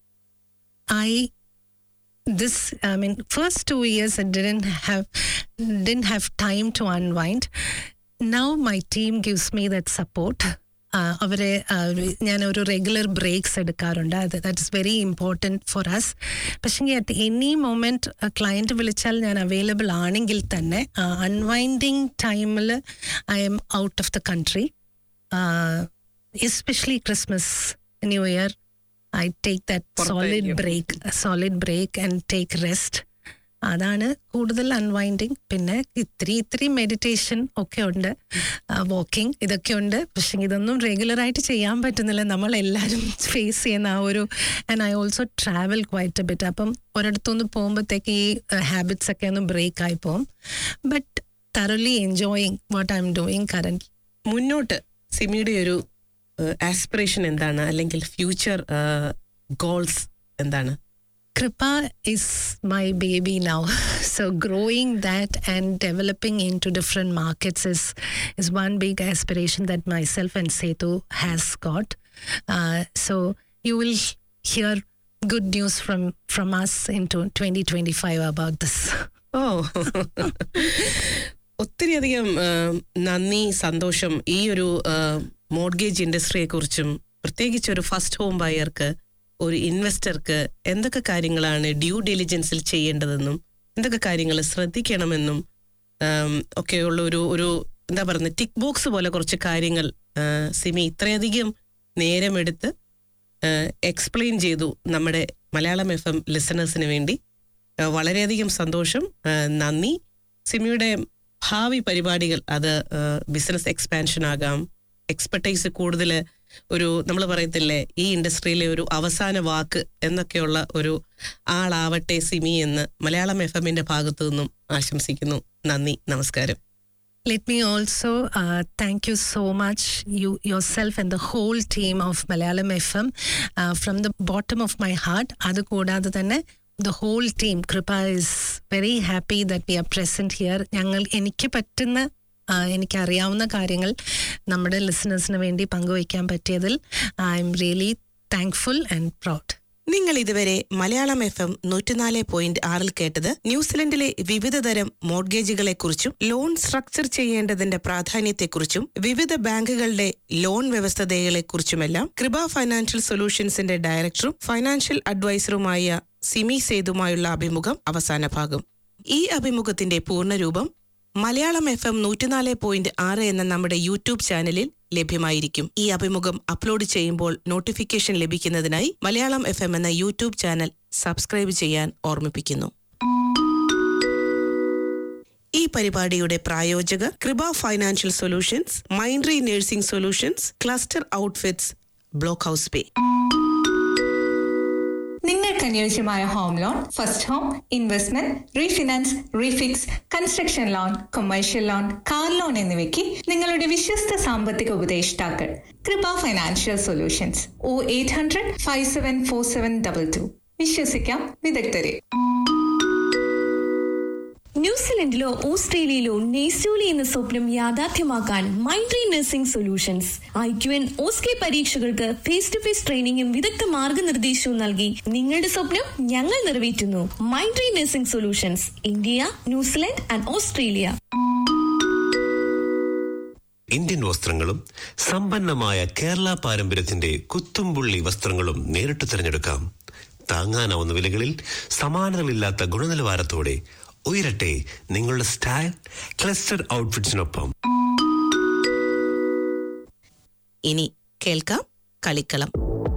I this I mean first two years I didn't have didn't have time to unwind. Now my team gives me that support. അവരെ ആ, ഞാൻ ഒരു റെഗുലർ ബ്രേക്സ് എടുക്കാറുണ്ട് അത് that is very important for us പക്ഷേ at any moment client വിളിച്ചാൽ ഞാൻ available ആണെങ്കിൽ തന്നെ അൺവൈൻഡിങ് ടൈമിൽ I'm out of the country especially Christmas New Year I take that solid പുറത്തായിരിക്കും. Break solid break and take rest അതാണ് കൂടുതൽ unwinding പിന്നെ ഇത്തിരി ഇത്തിരി മെഡിറ്റേഷൻ ഒക്കെ ഉണ്ട് വാക്കിംഗ് ഇതൊക്കെ ഉണ്ട് പക്ഷെ ഇതൊന്നും റെഗുലറായിട്ട് ചെയ്യാൻ പറ്റുന്നില്ല നമ്മൾ എല്ലാവരും ഫേസ് ചെയ്യുന്ന ആ ഒരു and I also travel quite a bit അപ്പം ഒരിടത്തുനിന്ന് പോകുമ്പോഴത്തേക്ക് ഈ ഹാബിറ്റ്സ് ഒക്കെ ഒന്ന് ബ്രേക്ക് ആയി പോകും but thoroughly enjoying what I'm doing current മുന്നോട്ട് സിമിയുടെ ഒരു ആസ്പിറേഷൻ എന്താണ് അല്ലെങ്കിൽ ഫ്യൂച്ചർ ഗോൾസ് എന്താണ് Kripa is my baby now. So growing that and developing into different markets is is one big aspiration that myself and Setu has got. Uh, so you will hear good news from from us into 2025 about this. ഓ ഒത്തിരിയധികം ആ, നന്ദി സന്തോഷം ഈ ഒരു mortgage ഇൻഡസ്ട്രിയെ കുറിച്ചും പ്രത്യേകിച്ച് ഒരു ഫസ്റ്റ് ഹോം ബയർക്ക് ഒരു ഇൻവെസ്റ്റർക്ക് എന്തൊക്കെ കാര്യങ്ങളാണ് ഡ്യൂ ഡെലിജൻസിൽ ചെയ്യേണ്ടതെന്നും എന്തൊക്കെ കാര്യങ്ങൾ ശ്രദ്ധിക്കണമെന്നും ആം, ഒക്കെയുള്ള ഒരു ഒരു എന്താ പറയുന്നത് ടിക്ക് ബോക്സ് പോലെ കുറച്ച് കാര്യങ്ങൾ ആ, സിമി ഇത്രയധികം നേരമെടുത്ത് എക്സ്പ്ലെയിൻ ചെയ്തു നമ്മുടെ മലയാളം എഫ് എം ലിസണേഴ്സിന് വേണ്ടി ആ, വളരെയധികം സന്തോഷം ആ, നന്ദി സിമിയുടെ ഭാവി പരിപാടികൾ അത് ബിസിനസ് എക്സ്പാൻഷൻ ആകാം എക്സ്പെർട്ടൈസ് കൂടുതൽ ഒരു നമ്മൾ പറയത്തില്ലേ ഈ ഇൻഡസ്ട്രിയിലെ ഒരു അവസാന വാക്ക് എന്നൊക്കെയുള്ള ഒരു ആളാവട്ടെ സിമി എന്ന് മലയാളം എഫ് എമ്മിന്റെ ഭാഗത്തു നിന്നും ആശംസിക്കുന്നു നന്ദി നമസ്കാരം Let me also uh, thank you so much, you yourself and the whole team of Malayalam FM, uh, from the bottom of my heart. അത് കൂടാതെ തന്നെ the whole team, Kripa is very happy that we are present here. ഞങ്ങൾ എനിക്ക് പറ്റുന്ന ആ, എനിക്കറിയാവുന്ന കാര്യങ്ങൾ നമ്മുടെ ലിസണേഴ്സിന് വേണ്ടി പങ്കുവയ്ക്കാൻ പറ്റിയതിൽ I'm really thankful and proud നിങ്ങൾ ഇതുവരെ മലയാളം എഫ് എം നൂറ്റിനാല് പോയിന്റ് ആറിൽ കേട്ടത് ന്യൂസിലൻഡിലെ വിവിധ തരം മോർഗേജുകളെക്കുറിച്ചും ലോൺ സ്ട്രക്ചർ ചെയ്യേണ്ടതിന്റെ പ്രാധാന്യത്തെക്കുറിച്ചും വിവിധ ബാങ്കുകളുടെ ലോൺ വ്യവസ്ഥതകളെക്കുറിച്ചുമെല്ലാം കൃപ ഫൈനാൻഷ്യൽ സൊല്യൂഷൻസിന്റെ ഡയറക്ടറും ഫൈനാൻഷ്യൽ അഡ്വൈസറുമായ സിമി സേതുമായുള്ള അഭിമുഖം അവസാന ഭാഗം ഈ അഭിമുഖത്തിന്റെ പൂർണ്ണരൂപം മലയാളം എഫ് എം നൂറ്റിനാല് പോയിന്റ് ആറ് എന്ന നമ്മുടെ യൂട്യൂബ് ചാനലിൽ ലഭ്യമായിരിക്കും ഈ അഭിമുഖം അപ്ലോഡ് ചെയ്യുമ്പോൾ നോട്ടിഫിക്കേഷൻ ലഭിക്കുന്നതിനായി മലയാളം എഫ് എം എന്ന യൂട്യൂബ് ചാനൽ സബ്സ്ക്രൈബ് ചെയ്യാൻ ഓർമ്മിപ്പിക്കുന്നു ഈ പരിപാടിയുടെ പ്രായോജകർ Kripa financial solutions മൈൻഡ്രി nursing solutions cluster outfits Blockhouse Bay നിങ്ങൾക്ക് അനുയോജ്യമായ home loan first home investment refinance refix construction loan commercial loan car loan എന്നിവയ്ക്ക് നിങ്ങളുടെ വിശ്വസ്ത സാമ്പത്തിക ഉപദേഷ്ടാക്കൾ Kripa financial solutions O eight hundred five seven four seven double two വിശ്വസിക്കാം വിദഗ്ധരെ ന്യൂസിലൻഡിലോ ഓസ്ട്രേലിയയിലോ നെയ്സൂലി എന്ന സ്വപ്നം യാഥാർത്ഥ്യമാക്കാൻ മൈൻഡ്രി nursing solutions I Q N OSCE പരീക്ഷകൾക്ക് ഫേസ് ടു ഫേസ് ട്രെയിനിങ്ങും വിദഗ്ധ മാർഗനിർദ്ദേശവും നൽകി നിങ്ങളുടെ സ്വപ്നം ഞങ്ങൾ നിറവേറ്റുന്നു മൈൻഡ്രി nursing solutions India New Zealand and Australia Indian വസ്ത്രങ്ങളും സമ്പന്നമായ കേരള പാരമ്പര്യത്തിന്റെ കുത്തുംപുള്ളി വസ്ത്രങ്ങളും നേരിട്ട് തിരഞ്ഞെടുക്കാം താങ്ങാനാവുന്ന വിലകളിൽ സമാനതകളില്ലാത്ത ഗുണനിലവാരത്തോടെ ഉയരട്ടെ നിങ്ങളുടെ സ്റ്റൈൽ ക്ലസ്റ്റർ ഔട്ട്ഫിറ്റ്സിനൊപ്പം ഇനി കേൾക്കാം കളിക്കളം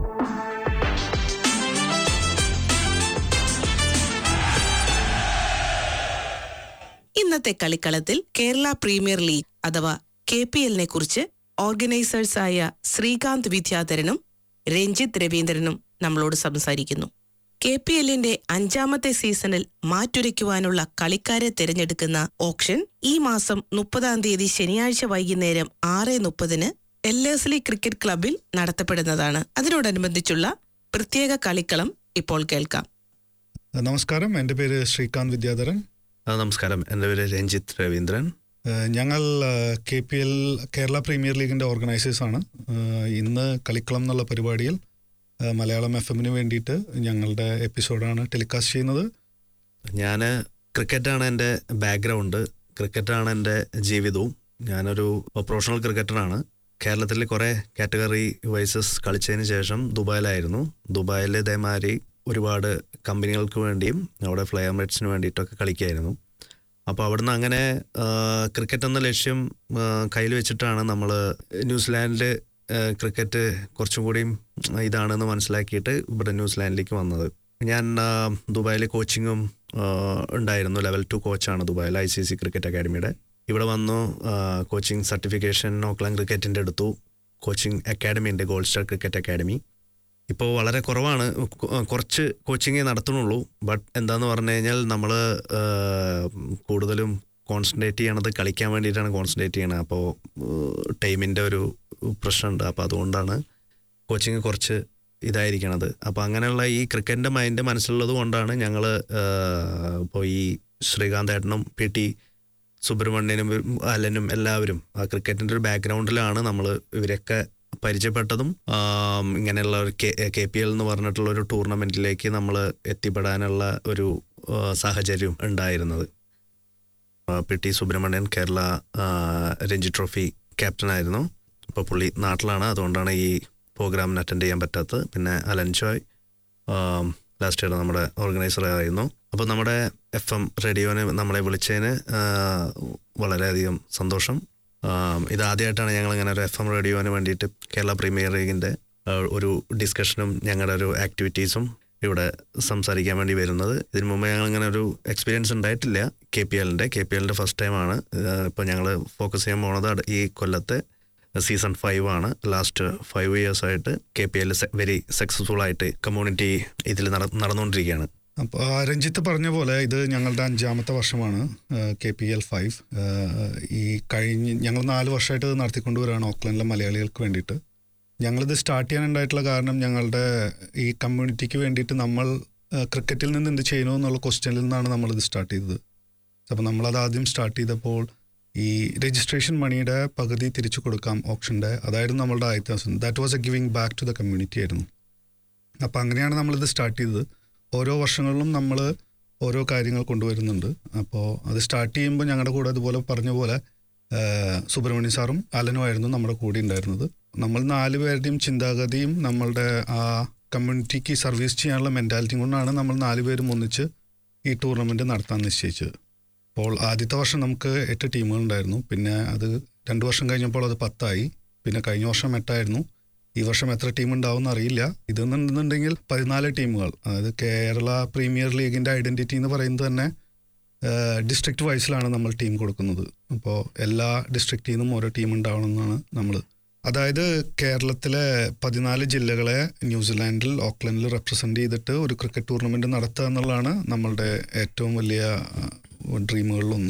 ഇന്നത്തെ കളിക്കളത്തിൽ കേരള പ്രീമിയർ ലീഗ് അഥവാ കെ പി എല്ലിനെ കുറിച്ച് ഓർഗനൈസേഴ്സായ ശ്രീകാന്ത് വിദ്യാധരനും രഞ്ജിത്ത് രവീന്ദ്രനും നമ്മളോട് സംസാരിക്കുന്നു കെ പി എല്ലിന്റെ അഞ്ചാമത്തെ സീസണിൽ മാറ്റുരയ്ക്കുവാനുള്ള കളിക്കാരെ തിരഞ്ഞെടുക്കുന്ന ഓപ്ഷൻ ഈ മാസം മുപ്പതാം തീയതി ശനിയാഴ്ച വൈകുന്നേരം ആറ് മുപ്പതിന് എല്ലേഴ്സ്ലി ക്രിക്കറ്റ് ക്ലബിൽ നടത്തപ്പെടുന്നതാണ് അതിനോടനുബന്ധിച്ചുള്ള പ്രത്യേക കളിക്കളം ഇപ്പോൾ കേൾക്കാം നമസ്കാരം എൻ്റെ പേര് ശ്രീകാന്ത് വിദ്യാധരൻ ആ, നമസ്കാരം എൻ്റെ പേര് രഞ്ജിത്ത് രവീന്ദ്രൻ ഏഹ് ഞങ്ങൾ K P L Kerala Premier ലീഗിൻ്റെ ഓർഗനൈസേഴ്സാണ് ഏഹ് ഇന്ന് കളിക്കളം എന്നുള്ള പരിപാടിയിൽ ഏഹ് മലയാളം എഫ് എമ്മിന് വേണ്ടിയിട്ട് ഞങ്ങളുടെ എപ്പിസോഡാണ് ടെലികാസ്റ്റ് ചെയ്യുന്നത് ഞാൻ ക്രിക്കറ്റാണ് എൻ്റെ ബാക്ക്ഗ്രൗണ്ട് ക്രിക്കറ്റാണ് എൻ്റെ ജീവിതവും ഞാനൊരു പ്രൊഫഷണൽ ക്രിക്കറ്ററാണ് കേരളത്തിൽ കുറേ കാറ്റഗറി വൈസസ് കളിച്ചതിന് ശേഷം ദുബായിലായിരുന്നു ദുബായിൽ ഇതേമാതിരി ഒരുപാട് കമ്പനികൾക്ക് വേണ്ടിയും അവിടെ ഫ്ലയർ മെറ്റ്സിന് വേണ്ടിയിട്ടൊക്കെ കളിക്കായിരുന്നു അപ്പോൾ അവിടുന്ന് അങ്ങനെ ക്രിക്കറ്റ് എന്ന ലക്ഷ്യം കയ്യിൽ വെച്ചിട്ടാണ് നമ്മൾ ന്യൂസിലാൻഡിൽ ക്രിക്കറ്റ് കുറച്ചും കൂടിയും ഇതാണെന്ന് മനസ്സിലാക്കിയിട്ട് ഇവിടെ ന്യൂസിലാൻഡിലേക്ക് വന്നത് ഞാൻ ദുബായിൽ കോച്ചിങ്ങും ഉണ്ടായിരുന്നു ലെവൽ ടു കോച്ചാണ് ദുബായിൽ ഐ സി സി ക്രിക്കറ്റ് അക്കാഡമിയുടെ ഇവിടെ വന്നു കോച്ചിങ് സർട്ടിഫിക്കേഷൻ ഓക്ലാൻഡ് ക്രിക്കറ്റിൻ്റെ എടുത്തു കോച്ചിങ് അക്കാഡമി ഉണ്ട് ഗോൾഡ് സ്റ്റാർ ക്രിക്കറ്റ് അക്കാഡമി ഇപ്പോൾ വളരെ കുറവാണ് കൊ- കുറച്ച് കോച്ചിങ്ങേ നടത്തുന്നുള്ളൂ ബട്ട് എന്താന്ന് പറഞ്ഞു കഴിഞ്ഞാൽ നമ്മൾ കൂടുതലും കോൺസെൻട്രേറ്റ് ചെയ്യണത് കളിക്കാൻ വേണ്ടിയിട്ടാണ് കോൺസെൻട്രേറ്റ് ചെയ്യണത് അപ്പോൾ ടൈമിൻ്റെ ഒരു പ്രശ്നമുണ്ട് അപ്പോൾ അതുകൊണ്ടാണ് കോച്ചിങ് കുറച്ച് ഇതായിരിക്കണത് അപ്പോൾ അങ്ങനെയുള്ള ഈ ക്രിക്കറ്റിൻ്റെ മൈൻഡ് മനസ്സിലുള്ളത് കൊണ്ടാണ് ഞങ്ങൾ ഇപ്പോൾ ഈ ശ്രീകാന്ത് ഏട്ടനും പി ടി സുബ്രഹ്മണ്യനും അലനും എല്ലാവരും ആ ക്രിക്കറ്റിൻ്റെ ഒരു ബാക്ക്ഗ്രൗണ്ടിലാണ് നമ്മൾ ഇവരൊക്കെ പരിചയപ്പെട്ടതും ആം, ഇങ്ങനെയുള്ള ഒരു കെ കെ പി എൽ എന്ന് പറഞ്ഞിട്ടുള്ള ഒരു ടൂർണമെൻറ്റിലേക്ക് നമ്മൾ എത്തിപ്പെടാനുള്ള ഒരു ആ, സാഹചര്യം ഉണ്ടായിരുന്നത് ആ, പി ടി സുബ്രഹ്മണ്യൻ കേരള ആ, രഞ്ജി ട്രോഫി ക്യാപ്റ്റനായിരുന്നു ഇപ്പോൾ പുള്ളി നാട്ടിലാണ് അതുകൊണ്ടാണ് ഈ പ്രോഗ്രാമിന് അറ്റൻഡ് ചെയ്യാൻ പറ്റാത്തത് പിന്നെ അലൻ ചോയ് ലാസ്റ്റ് ഇയർ നമ്മുടെ ഓർഗനൈസർ ആയിരുന്നു അപ്പോൾ നമ്മുടെ എഫ് എം റേഡിയോനെ നമ്മളെ വിളിച്ചതിന് ആ, വളരെയധികം സന്തോഷം ആ, ഇതാദ്യമായിട്ടാണ് ഞങ്ങൾ ഇങ്ങനെ ഒരു എഫ് എം റേഡിയോന് വേണ്ടിയിട്ട് കേരള പ്രീമിയർ ലീഗിൻ്റെ ആ, ഒരു ഡിസ്കഷനും ഞങ്ങളുടെ ഒരു ആക്ടിവിറ്റീസും ഇവിടെ സംസാരിക്കാൻ വേണ്ടി വരുന്നത് ഇതിനു മുമ്പ് ഞങ്ങൾ ഇങ്ങനെ ഒരു എക്സ്പീരിയൻസ് ഉണ്ടായിട്ടില്ല കെ പി എല്ലിൻ്റെ കെ പി എല്ലിൻ്റെ ഫസ്റ്റ് ടൈമാണ് ഇപ്പോൾ ഞങ്ങൾ ഫോക്കസ് ചെയ്യാൻ പോണത് അട് ഈ കൊല്ലത്തെ സീസൺ ഫൈവ് ആണ് ലാസ്റ്റ് ഫൈവ് ഇയേഴ്സ് ആയിട്ട് K P L very successful ആയിട്ട് കമ്മ്യൂണിറ്റി ഇതിൽ നടന്നുകൊണ്ടിരിക്കുകയാണ് അപ്പോൾ രഞ്ജിത്ത് പറഞ്ഞ പോലെ ഇത് ഞങ്ങളുടെ അഞ്ചാമത്തെ വർഷമാണ് കെ പി എൽ ഫൈവ് ഈ കഴിഞ്ഞ് ഞങ്ങൾ നാല് വർഷമായിട്ട് ഇത് നടത്തിക്കൊണ്ടുവരാണ് ഓക്ലൻഡിലെ മലയാളികൾക്ക് വേണ്ടിയിട്ട് ഞങ്ങളിത് സ്റ്റാർട്ട് ചെയ്യാനുണ്ടായിട്ടുള്ള കാരണം ഞങ്ങളുടെ ഈ കമ്മ്യൂണിറ്റിക്ക് വേണ്ടിയിട്ട് നമ്മൾ ക്രിക്കറ്റിൽ നിന്ന് എന്ത് ചെയ്യണോ എന്നുള്ള ക്വസ്റ്റ്യനിൽ നിന്നാണ് നമ്മളിത് സ്റ്റാർട്ട് ചെയ്തത് അപ്പോൾ നമ്മളത് ആദ്യം സ്റ്റാർട്ട് ചെയ്തപ്പോൾ ഈ രജിസ്ട്രേഷൻ മണിയുടെ പകുതി തിരിച്ചു കൊടുക്കാം ഓപ്ഷൻ്റെ അതായിരുന്നു നമ്മളുടെ ആദ്യത്തെ ദിവസം that was a giving back to the community ആയിരുന്നു അപ്പോൾ അങ്ങനെയാണ് നമ്മളിത് സ്റ്റാർട്ട് ചെയ്തത് ഓരോ വർഷങ്ങളിലും നമ്മൾ ഓരോ കാര്യങ്ങൾ കൊണ്ടുവരുന്നുണ്ട് അപ്പോൾ അത് സ്റ്റാർട്ട് ചെയ്യുമ്പോൾ ഞങ്ങളുടെ കൂടെ അതുപോലെ പറഞ്ഞ പോലെ ആ, സുബ്രഹ്മണ്യ സാറും അലനുമായിരുന്നു നമ്മുടെ കൂടെ ഉണ്ടായിരുന്നത് നമ്മൾ നാല് പേരുടെയും ചിന്താഗതിയും നമ്മളുടെ ആ കമ്മ്യൂണിറ്റിക്ക് സർവീസ് ചെയ്യാനുള്ള മെൻറ്റാലിറ്റിയും കൊണ്ടാണ് നമ്മൾ നാല് പേരും ഒന്നിച്ച് ഈ ടൂർണമെൻറ്റ് നടത്താൻ നിശ്ചയിച്ചത് അപ്പോൾ ആദ്യത്തെ വർഷം നമുക്ക് എട്ട് ടീമുകളുണ്ടായിരുന്നു പിന്നെ അത് രണ്ട് വർഷം കഴിഞ്ഞപ്പോൾ അത് പത്തായി പിന്നെ കഴിഞ്ഞ വർഷം എട്ടായിരുന്നു ഈ വർഷം എത്ര ടീം ഉണ്ടാവും അറിയില്ല ഇതെന്നുണ്ടെന്നുണ്ടെങ്കിൽ പതിനാല് ടീമുകൾ അതായത് കേരള പ്രീമിയർ ലീഗിൻ്റെ ഐഡൻറ്റിറ്റി എന്ന് പറയുന്നത് തന്നെ ഡിസ്ട്രിക്ട് വൈസിലാണ് നമ്മൾ ടീം കൊടുക്കുന്നത് അപ്പോൾ എല്ലാ ഡിസ്ട്രിക്റ്റിൽ നിന്നും ഓരോ ടീം ഉണ്ടാവണമെന്നാണ് നമ്മൾ അതായത് കേരളത്തിലെ പതിനാല് ജില്ലകളെ ന്യൂസിലാൻഡിൽ ഓക്ലൻഡിൽ റെപ്രസെൻ്റ് ചെയ്തിട്ട് ഒരു ക്രിക്കറ്റ് ടൂർണമെൻറ്റ് നടത്തുക എന്നുള്ളതാണ് നമ്മളുടെ ഏറ്റവും വലിയ ഡ്രീമുകളിലൊന്ന്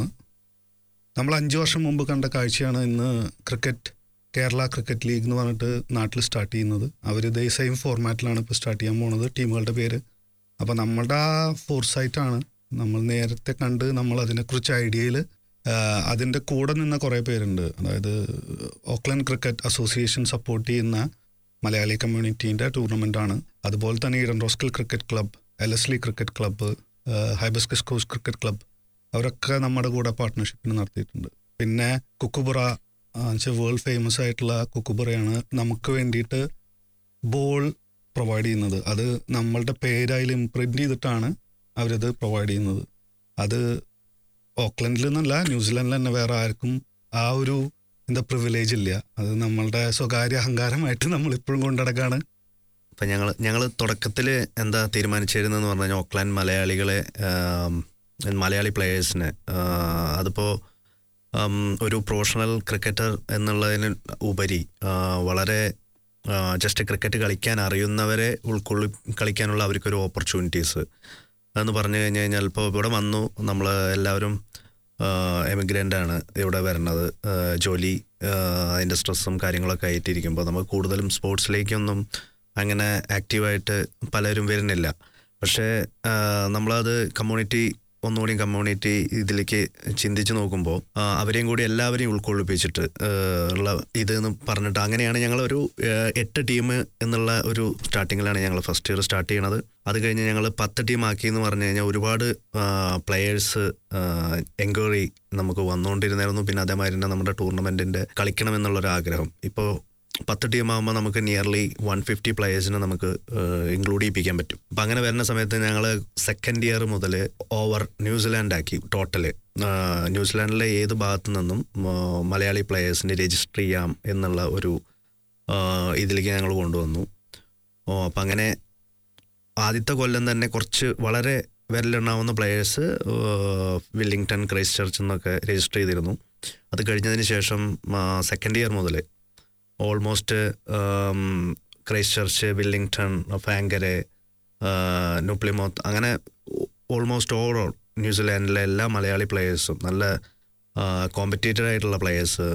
നമ്മൾ അഞ്ച് വർഷം മുമ്പ് കണ്ട കാഴ്ചയാണ് ഇന്ന് ക്രിക്കറ്റ് കേരള ക്രിക്കറ്റ് ലീഗ് എന്ന് പറഞ്ഞിട്ട് നാട്ടിൽ സ്റ്റാർട്ട് ചെയ്യുന്നത് അവർ ഇതേ സെയിം ഫോർമാറ്റിലാണ് ഇപ്പോൾ സ്റ്റാർട്ട് ചെയ്യാൻ പോണത് ടീമുകളുടെ പേര് അപ്പോൾ നമ്മളുടെ ആ ഫോർസൈറ്റാണ് നമ്മൾ നേരത്തെ കണ്ട് നമ്മൾ അതിനെക്കുറിച്ച് ഐഡിയയിൽ അതിൻ്റെ കൂടെ നിന്ന കുറേ പേരുണ്ട് അതായത് ഓക്ലൻഡ് ക്രിക്കറ്റ് അസോസിയേഷൻ സപ്പോർട്ട് ചെയ്യുന്ന മലയാളി കമ്മ്യൂണിറ്റീൻ്റെ ടൂർണമെൻ്റാണ് അതുപോലെ തന്നെ Eden Roskill cricket Club Ellerslie Cricket Club Hibiscus Coast Cricket Club അവരൊക്കെ നമ്മുടെ കൂടെ പാർട്ട്ണർഷിപ്പിന് നടത്തിയിട്ടുണ്ട് പിന്നെ കുക്കുബുറ വെച്ചാൽ വേൾഡ് ഫേമസ് ആയിട്ടുള്ള കുക്കുബുറയാണ് നമുക്ക് വേണ്ടിയിട്ട് ബോൾ പ്രൊവൈഡ് ചെയ്യുന്നത് അത് നമ്മളുടെ പേരായിൽ ഇംപ്രിൻ്റ് ചെയ്തിട്ടാണ് അവരത് പ്രൊവൈഡ് ചെയ്യുന്നത് അത് ഓക്ലൻഡിൽ നിന്നല്ല ന്യൂസിലാൻഡിൽ തന്നെ വേറെ ആർക്കും ആ ഒരു എന്താ പ്രിവിലേജ് ഇല്ല അത് നമ്മളുടെ സ്വകാര്യ അഹങ്കാരമായിട്ട് നമ്മൾ ഇപ്പോഴും കൊണ്ടടക്കാണ് അപ്പം ഞങ്ങൾ ഞങ്ങൾ തുടക്കത്തിൽ എന്താ തീരുമാനിച്ചിരുന്നതെന്ന് പറഞ്ഞു കഴിഞ്ഞാൽ ഓക്ലാൻഡ് മലയാളികളെ ആം, മലയാളി പ്ലേയേഴ്സിനെ അതിപ്പോൾ ഒരു പ്രൊഫഷണൽ ക്രിക്കറ്റർ എന്നുള്ളതിന് ഉപരി ആ, വളരെ ജസ്റ്റ് ക്രിക്കറ്റ് കളിക്കാൻ അറിയുന്നവരെ ഉൾക്കൊള്ളി കളിക്കാനുള്ള അവർക്കൊരു ഓപ്പർച്യൂണിറ്റീസ് അതെന്ന് പറഞ്ഞു കഴിഞ്ഞ് കഴിഞ്ഞാൽ ഇപ്പോൾ ഇവിടെ വന്നു നമ്മൾ എല്ലാവരും എമിഗ്രൻ്റ് ആണ് ഇവിടെ വരുന്നത് ആ, ജോലി ആ, അതിൻ്റെ സ്ട്രെസ്സും കാര്യങ്ങളൊക്കെ ആയിട്ടിരിക്കുമ്പോൾ നമുക്ക് കൂടുതലും സ്പോർട്സിലേക്കൊന്നും അങ്ങനെ ആക്റ്റീവായിട്ട് പലരും വരുന്നില്ല പക്ഷേ ആ, നമ്മളത് കമ്മ്യൂണിറ്റി ഒന്നുകൂടി കമ്മ്യൂണിറ്റി ഇതിലേക്ക് ചിന്തിച്ച് നോക്കുമ്പോൾ ആ, അവരെയും കൂടി എല്ലാവരെയും ഉൾക്കൊള്ളിപ്പിച്ചിട്ട് ആ, ഉള്ള ഇതെന്ന് പറഞ്ഞിട്ട് അങ്ങനെയാണ് ഞങ്ങൾ ഒരു എട്ട് ടീം എന്നുള്ള ഒരു സ്റ്റാർട്ടിങ്ങിലാണ് ഞങ്ങൾ ഫസ്റ്റ് ഇയർ സ്റ്റാർട്ട് ചെയ്യണത് അത് കഴിഞ്ഞ് ഞങ്ങൾ പത്ത് ടീം ആക്കി എന്ന് പറഞ്ഞു കഴിഞ്ഞാൽ ഒരുപാട് പ്ലെയേഴ്സ് എൻക്വയറി നമുക്ക് വന്നുകൊണ്ടിരുന്നായിരുന്നു പിന്നെ അതേമാതിരി തന്നെ നമ്മുടെ ടൂർണമെന്റിന്റെ കളിക്കണം എന്നുള്ളൊരു ആഗ്രഹം ഇപ്പോൾ പത്ത് ടീം ആകുമ്പോൾ നമുക്ക് നിയർലി വൺ ഫിഫ്റ്റി പ്ലേയേഴ്സിനെ നമുക്ക് ഇൻക്ലൂഡ് ചെയ്യിപ്പിക്കാൻ പറ്റും അപ്പം അങ്ങനെ വരുന്ന സമയത്ത് ഞങ്ങൾ സെക്കൻഡ് ഇയർ മുതൽ ഓവർ ന്യൂസിലാൻഡ് ആക്കി ടോട്ടല് ന്യൂസിലാൻഡിലെ ഏത് ഭാഗത്തു നിന്നും ആ, മലയാളി പ്ലേയേഴ്സിനെ രജിസ്റ്റർ ചെയ്യാം എന്നുള്ള ഒരു ആ, ഇതിലേക്ക് ഞങ്ങൾ കൊണ്ടുവന്നു ഓ അപ്പം അങ്ങനെ ആദ്യത്തെ കൊല്ലം തന്നെ കുറച്ച് വളരെ വിരലെണ്ണാവുന്ന പ്ലേയേഴ്സ് വില്ലിംഗ്ടൺ ക്രൈസ്റ്റ് ചർച്ച് എന്നൊക്കെ രജിസ്റ്റർ ചെയ്തിരുന്നു അത് കഴിഞ്ഞതിന് ശേഷം സെക്കൻഡ് ഇയർ മുതൽ almost Christchurch Wellington Whangarei New Plymouth അങ്ങനെ ഓൾമോസ്റ്റ് ഓവറോൾ ന്യൂസിലാൻഡിലെ എല്ലാ മലയാളി പ്ലേയേഴ്സും നല്ല കോമ്പറ്റേറ്റഡ് ആയിട്ടുള്ള പ്ലേയേഴ്സ്